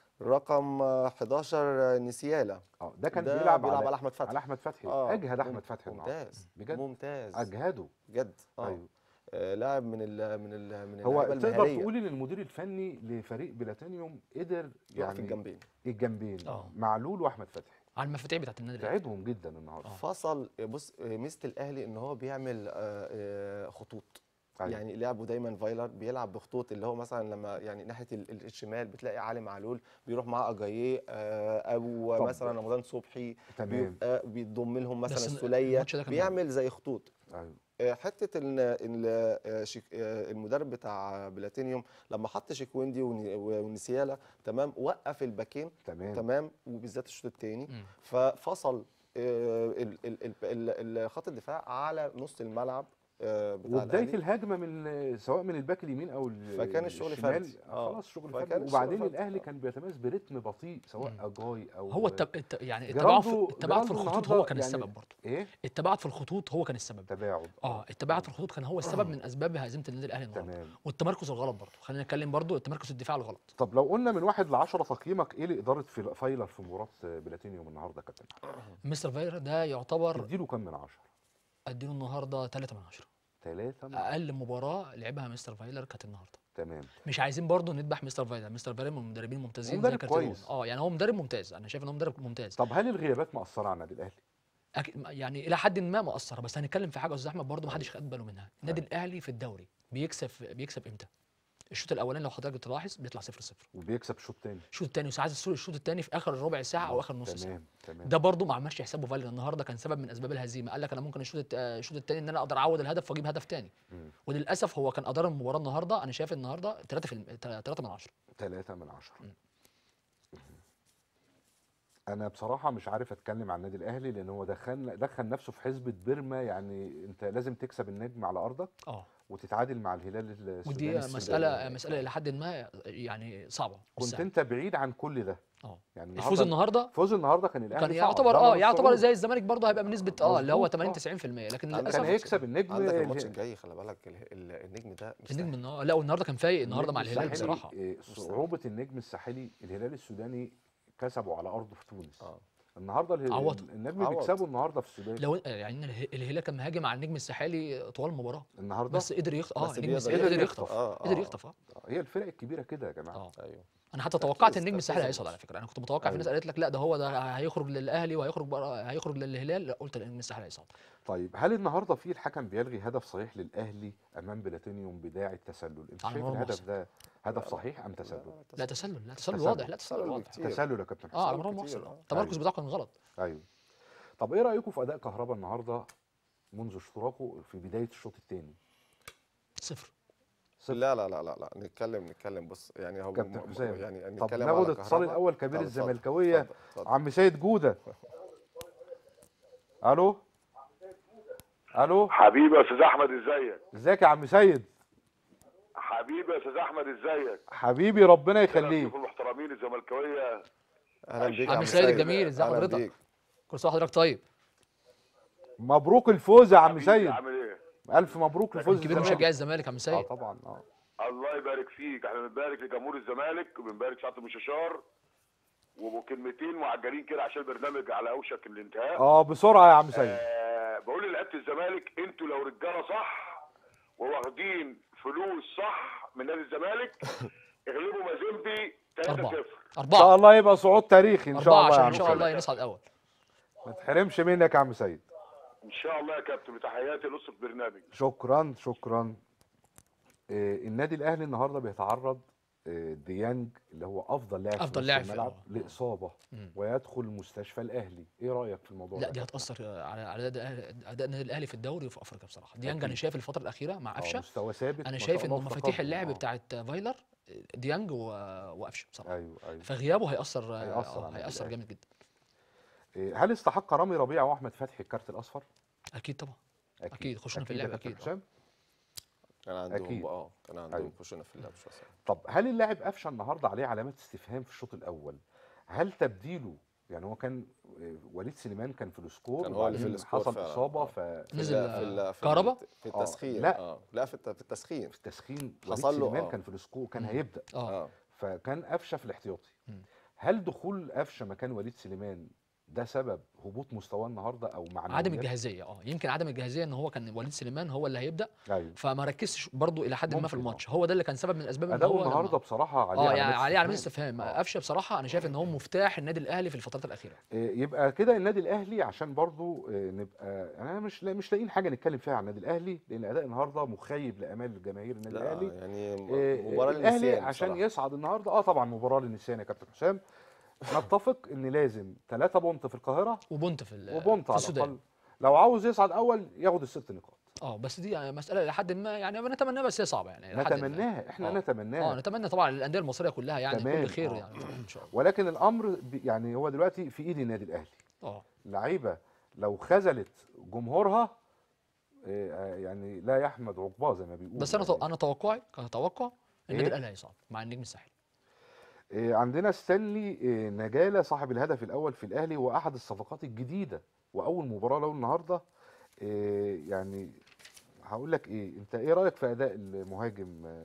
رقم آه، 11 نسيالا اه ده كان ده بيلعب, بيلعب على على احمد فتحي على احمد فتحي آه، اجهد مم- احمد فتحي النهارده ممتاز بجد ممتاز اجهده بجد اه ايوه آه، لاعب من ال من ال من هو اللعيبه تقدر المهاريه تقول ان المدير الفني لفريق بلاتينيوم قدر يقف يعني الجنبين الجنبين آه. معلول واحمد فتحي على المفاتيح بتاعت النادي الأهلي. تعبهم جدا النهارده فصل بص آه، ميزه الاهلي ان هو بيعمل آه، آه، خطوط أيوة. يعني لعبه دايما فايلر بيلعب بخطوط اللي هو مثلا لما يعني ناحيه ال- ال- الشمال بتلاقي علي معلول بيروح معاه اجاييه آه، او طب. مثلا رمضان صبحي تمام بيبقى بيضم لهم مثلا بس السوليه الماتش ده كان بيعمل زي خطوط ايوه آه، حته ان ان آه، شيك- آه، المدرب بتاع بلاتينيوم لما حط شيكويندي وني- ونسيالا تمام وقف الباكين تمام تمام وبالذات الشوط الثاني مم. ففصل آه، ال- ال- ال- ال- ال- خط الدفاع على نص الملعب آه، بتاع وبدايه الأهلي. الهجمه من سواء من الباك اليمين او ال- فكان الشغل الشمال فردي. آه آه. خلاص الشغل فكان فردي الشغل وبعدين فردي. الاهلي آه. كان بيتميز برتم بطيء سواء مم. اجاي او هو التب... الت... يعني التباعد في جراندو- التباعد في جراندو الخطوط هو النهاردة كان يعني- السبب برضه ايه التباعد في الخطوط هو كان السبب تباعد اه التباعد في الخطوط كان هو السبب من اسباب هزيمه النادي الاهلي النهارده تمام والتمركز الغلط برضه خلينا نتكلم برضه التمركز الدفاعي الغلط طب لو قلنا من واحد لعشرة تقييمك ايه لاداره في- فايلر في مباراه بلاتينيوم النهارده يا كابتن مستر فايرا ده يعتبر تديله كام من عشرة اديله النهارده 3 من 10 ثلاثة من اقل مباراه لعبها مستر فايلر كانت النهارده تمام مش عايزين برضه نذبح مستر فايلر مستر فايلر من المدربين الممتازين مدرب زي كارتيرون. كويس. اه يعني هو مدرب ممتاز انا شايف ان هو مدرب ممتاز طب هل الغيابات مأثرة على النادي الأهلي؟ أكيد يعني الى حد ما مؤثره بس هنتكلم في حاجه يا استاذ احمد برضه ما حدش خد باله منها النادي الاهلي في الدوري بيكسب بيكسب امتى الشوط الاولاني لو حضرتك تلاحظ بيطلع 0 0 وبيكسب شوط تاني الشوط الثاني وساعات السوق الشوط الثاني في اخر ربع ساعه او اخر نص ساعه تمام تمام ده برضه ما عملش حسابه فايلر النهارده كان سبب من اسباب الهزيمه قال لك انا ممكن الشوط الت- آه، الشوط الثاني ان انا اقدر اعوض الهدف واجيب هدف ثاني مم. وللاسف هو كان ادار المباراه النهارده انا شايف النهارده 3 في 3 من 10 ثلاثة من عشرة أنا بصراحة مش عارف أتكلم عن النادي الأهلي لأن هو دخل دخل نفسه في حسبة بيرما يعني أنت لازم تكسب النجم على أرضك اه وتتعادل مع الهلال السوداني ودي السوداني. مساله مساله الى حد ما يعني صعبه مش كنت سهلة. أنت بعيد عن كل ده اه يعني الفوز النهارده فوز النهارده كان الأهلي كان صعب، يعتبر ده اه من يعتبر الصعود. زي الزمالك برضه هيبقى بنسبه اه اللي هو مظبوط، 80 آه. 90% لكن عندك للاسف كان هيكسب النجم عندك الماتش ال- الجاي خلي بالك ال- ال- النجم ده مش النجم سهل. النهارده لا والنهارده كان فايق النهارده مع النجم الهلال الساحلي، بصراحه آه، صعوبة النجم الساحلي الهلال السوداني كسبوا على أرضه في تونس اه النهارده اله- عوض. النجم عوض. بيكسبوا النهارده في السودان لو يعني اله- الهلال كان مهاجم على النجم الساحلي طوال المباراه النهارده بس قدر يخطف اه بس النجم بيقدر الساحلي يخطف. قدر يخطف اه قدر آه. يخطف اه هي الفرق الكبيره كده يا جماعه اه ايوه انا حتى توقعت تركيز- النجم الساحلي تركيز هيصعد على الماتش. فكره انا كنت متوقع في ناس قالت لك لا ده هو ده هيخرج للاهلي وهيخرج بره هيخرج للهلال لا قلت النجم الساحلي هيصعد طيب هل النهارده في الحكم بيلغي هدف صحيح للاهلي امام بلاتينيوم بداعي التسلل انت على شايف مرمى الهدف محسن. ده هدف صحيح ام تسلل لا تسلل لا تسلل تسلل. واضح لا تسلل تسلل واضح كتير. تسلل يا كابتن اه على حسام مرمى كتير، محسن آه. التمركز أيوة. بتاعه كان غلط ايوه طب ايه رايكم في اداء كهربا النهارده منذ اشتراكه في بدايه الشوط الثاني صفر صفر. لا لا لا لا لا نتكلم نتكلم بص يعني هو كابتن م- م- حسام. يعني طب نتكلم ناخد على اتصال كهربا. الاول كبير طب اتفضل، الزملكاويه اتفضل، اتفضل. عم سيد جوده الو الو حبيبي يا استاذ احمد ازيك ازيك يا عم سيد حبيبي يا استاذ احمد ازيك حبيبي ربنا يخليك الضيوف المحترمين الزملكاويه اهلا بيك يا عم عم سيد سيد الجميل، ازي أهلا حضرتك؟ بيك. كل سنه وحضرتك طيب مبروك الفوز يا عم حبيبي، سيد عامل ايه الف مبروك الفوز كبير الزمالك. مشجعي الزمالك يا عم اه سيد طبعا اه الله يبارك فيك احنا بنبارك لجمهور الزمالك وبنبارك سعاده المستشار وكلمتين معجلين كده عشان البرنامج على اوشك الانتهاء اه بسرعه يا عم سيد آه بقول للعيبه الزمالك انتوا لو رجاله صح وواخدين فلوس صح من نادي الزمالك اغلبوا مازيمبي 3-0 أربعة. ان شاء اربعه الله يبقى صعود تاريخي ان شاء اربعه الله يا عشان عم ان شاء سيد الله نصعد اول ما تحرمش منك يا عم سيد ان شاء الله يا كابتن بتحياتي لأسرة برنامج شكرا شكرا آه، النادي الاهلي النهارده بيتعرض آه، ديانج اللي هو افضل لاعب أفضل في لاعب نص في- الملعب آه. لا مم. ويدخل مستشفى الاهلي ايه رايك في الموضوع لا ده دي يا هتاثر على على اداء الأهلي- اداء النادي الاهلي في الدوري وفي افريقيا بصراحه ديانج أكيد. انا شايف الفتره الاخيره مع كابتن؟ آه، قفشه مستوى ثابت انا ما شايف شاء ان الله في مفاتيح تقدم. اللعب آه. بتاعت فايلر ديانج و- وقفشه بصراحه ايوه ايوه فغيابه هياثر هيأثر على آه، النادي هيأثر الأهلي. جامد جدا آه، هل استحق رامي ربيعه واحمد فتحي الكارت الاصفر اكيد طبعا أكيد، خشونا في أكيد يا اللعب كابتن أكيد. حسام كان عندهم أكيد. اه كان عندهم أيوة. خشونه في اللعب شويه طب هل اللاعب قفشه النهارده عليه علامات استفهام في الشوط الاول هل تبديله يعني هو كان آه، وليد سليمان كان في السكور كان هو اللي في وبعدين السكور حصل فعلا. اصابه آه. ف نزل ال- في ال- في كهربا؟ ال- في آه، التسخين لا. اه لا في الت- في التسخين في التسخين وليد حصل له، سليمان آه. كان في السكور كان مم. هيبدا اه اه فكان قفشه في الاحتياطي مم. هل دخول قفشه مكان وليد سليمان ده سبب هبوط مستواه النهارده او معنويات عدم الجاهزيه اه يمكن عدم الجاهزيه ان هو كان وليد سليمان هو اللي هيبدا ايوه فما ركزش برضه الى حد ما ممكن، في آه. الماتش هو ده اللي كان سبب من الاسباب ان اداؤه هو النهارده لما- بصراحه عليه اه يعني علامات عليه علامات استفهام. استفهام آه. قفشه بصراحه انا شايف ان هو مفتاح النادي الاهلي في الفترات الاخيره إيه، يبقى كده النادي الاهلي عشان برضو إيه، نبقى انا مش لا- مش لاقيين حاجه نتكلم فيها عن النادي الاهلي لان اداء النهارده مخيب لامال جماهير النادي لا الاهلي يعني م- إيه، مباراه الاهلي للنسيان عشان بصراحة. يصعد النهارده اه طبعا مباراه للنسيان يا كابتن حسام نتفق ان لازم ثلاثة بونت في القاهره وبونت في ال- وبونت في على السودان الاقل لو عاوز يصعد اول ياخد الست نقاط اه بس دي يعني مساله الى حد ما يعني بنتمناها بس هي صعبه يعني إلى حد ما. نتمناها احنا آه. نتمناها اه نتمنى طبعا للانديه المصريه كلها يعني تمام، كل خير آه. يعني طبعاً ان شاء الله ولكن الامر بي- يعني هو دلوقتي في ايد النادي الاهلي اه لعيبه لو خذلت جمهورها إيه، آه، يعني لا يحمد عقباه زي ما بيقولوا بس انا يعني. تو- انا توقعي كتوقع النادي إيه؟ الاهلي هيصعد مع النجم الساحلي إيه، عندنا ستانلي إيه، نجالة صاحب الهدف الأول في الأهلي وأحد الصفقات الجديدة وأول مباراة له النهاردة إيه، يعني هقول لك إيه أنت إيه رأيك في أداء المهاجم آه،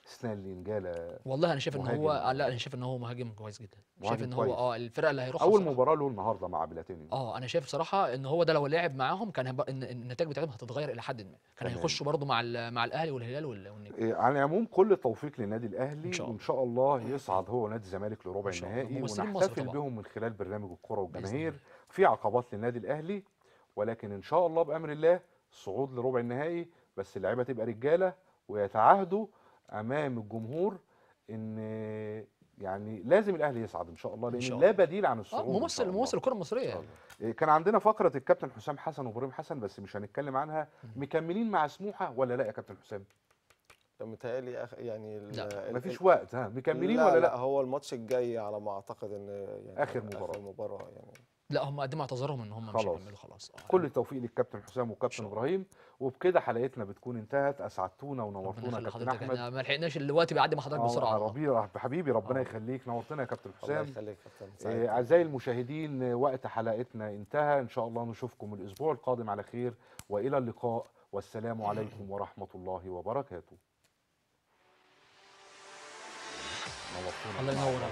استثناء الانجاله والله انا شايف ان هو مهاجم. لا انا شايف ان هو مهاجم كويس جدا شايف مهاجم ان هو كويس. اه الفرقه اللي هيروح اول مباراه له النهارده مع بلاتينيوم اه انا شايف بصراحه ان هو ده لو لعب معاهم كان هيبقى إن إن النتائج بتاعتهم هتتغير الى حد ما كان تمام. هيخشوا برضو مع ال- مع الاهلي والهلال وال- والنجم إيه، على العموم كل التوفيق للنادي الاهلي إن شاء الله. وان شاء الله يصعد هو ونادي الزمالك لربع إن شاء الله. النهائي ممثلين مصر ونحتفل طبعاً. بهم من خلال برنامج الكره بإذن والجماهير الله. في عقبات للنادي الاهلي ولكن ان شاء الله بامر الله الصعود لربع النهائي بس اللعيبه تبقى رجاله ويتعاهدوا امام الجمهور ان يعني لازم الاهلي يصعد ان شاء الله إن لان شاء لا الله. بديل عن اه الصعود إن شاء ممثل الله. ممثل الكره المصريه يعني إيه، كان عندنا فقره الكابتن حسام حسن وابراهيم حسن بس مش هنتكلم عنها مكملين مع سموحه ولا لا يا كابتن حسام متهيألي أخ... يعني ال- لا، ال- مفيش ال- وقت ها مكملين لا ولا لا لا هو الماتش الجاي على ما اعتقد ان يعني آخر مباراة. اخر مباراه يعني لا هم قدموا اعتذارهم ان هم مش خلاص. هيكملوا خلاص اه كل التوفيق للكابتن حسام إن والكابتن شاء الله. ابراهيم وبكده حلقتنا بتكون انتهت اسعدتونا ربنا ونورتونا يا يخلي كابتن حضرتك احمد احنا ما لحقناش الوقت بيعدي مع حضرتك آه، بسرعه ربيع حبيبي ربنا آه. يخليك نورتنا يا كابتن الله حسام يخليك يا كابتن آه، سعيد اعزائي المشاهدين آه، وقت حلقتنا انتهى ان شاء الله نشوفكم الاسبوع القادم على خير والى اللقاء والسلام عليكم ورحمه الله وبركاته نورتونا الله ينور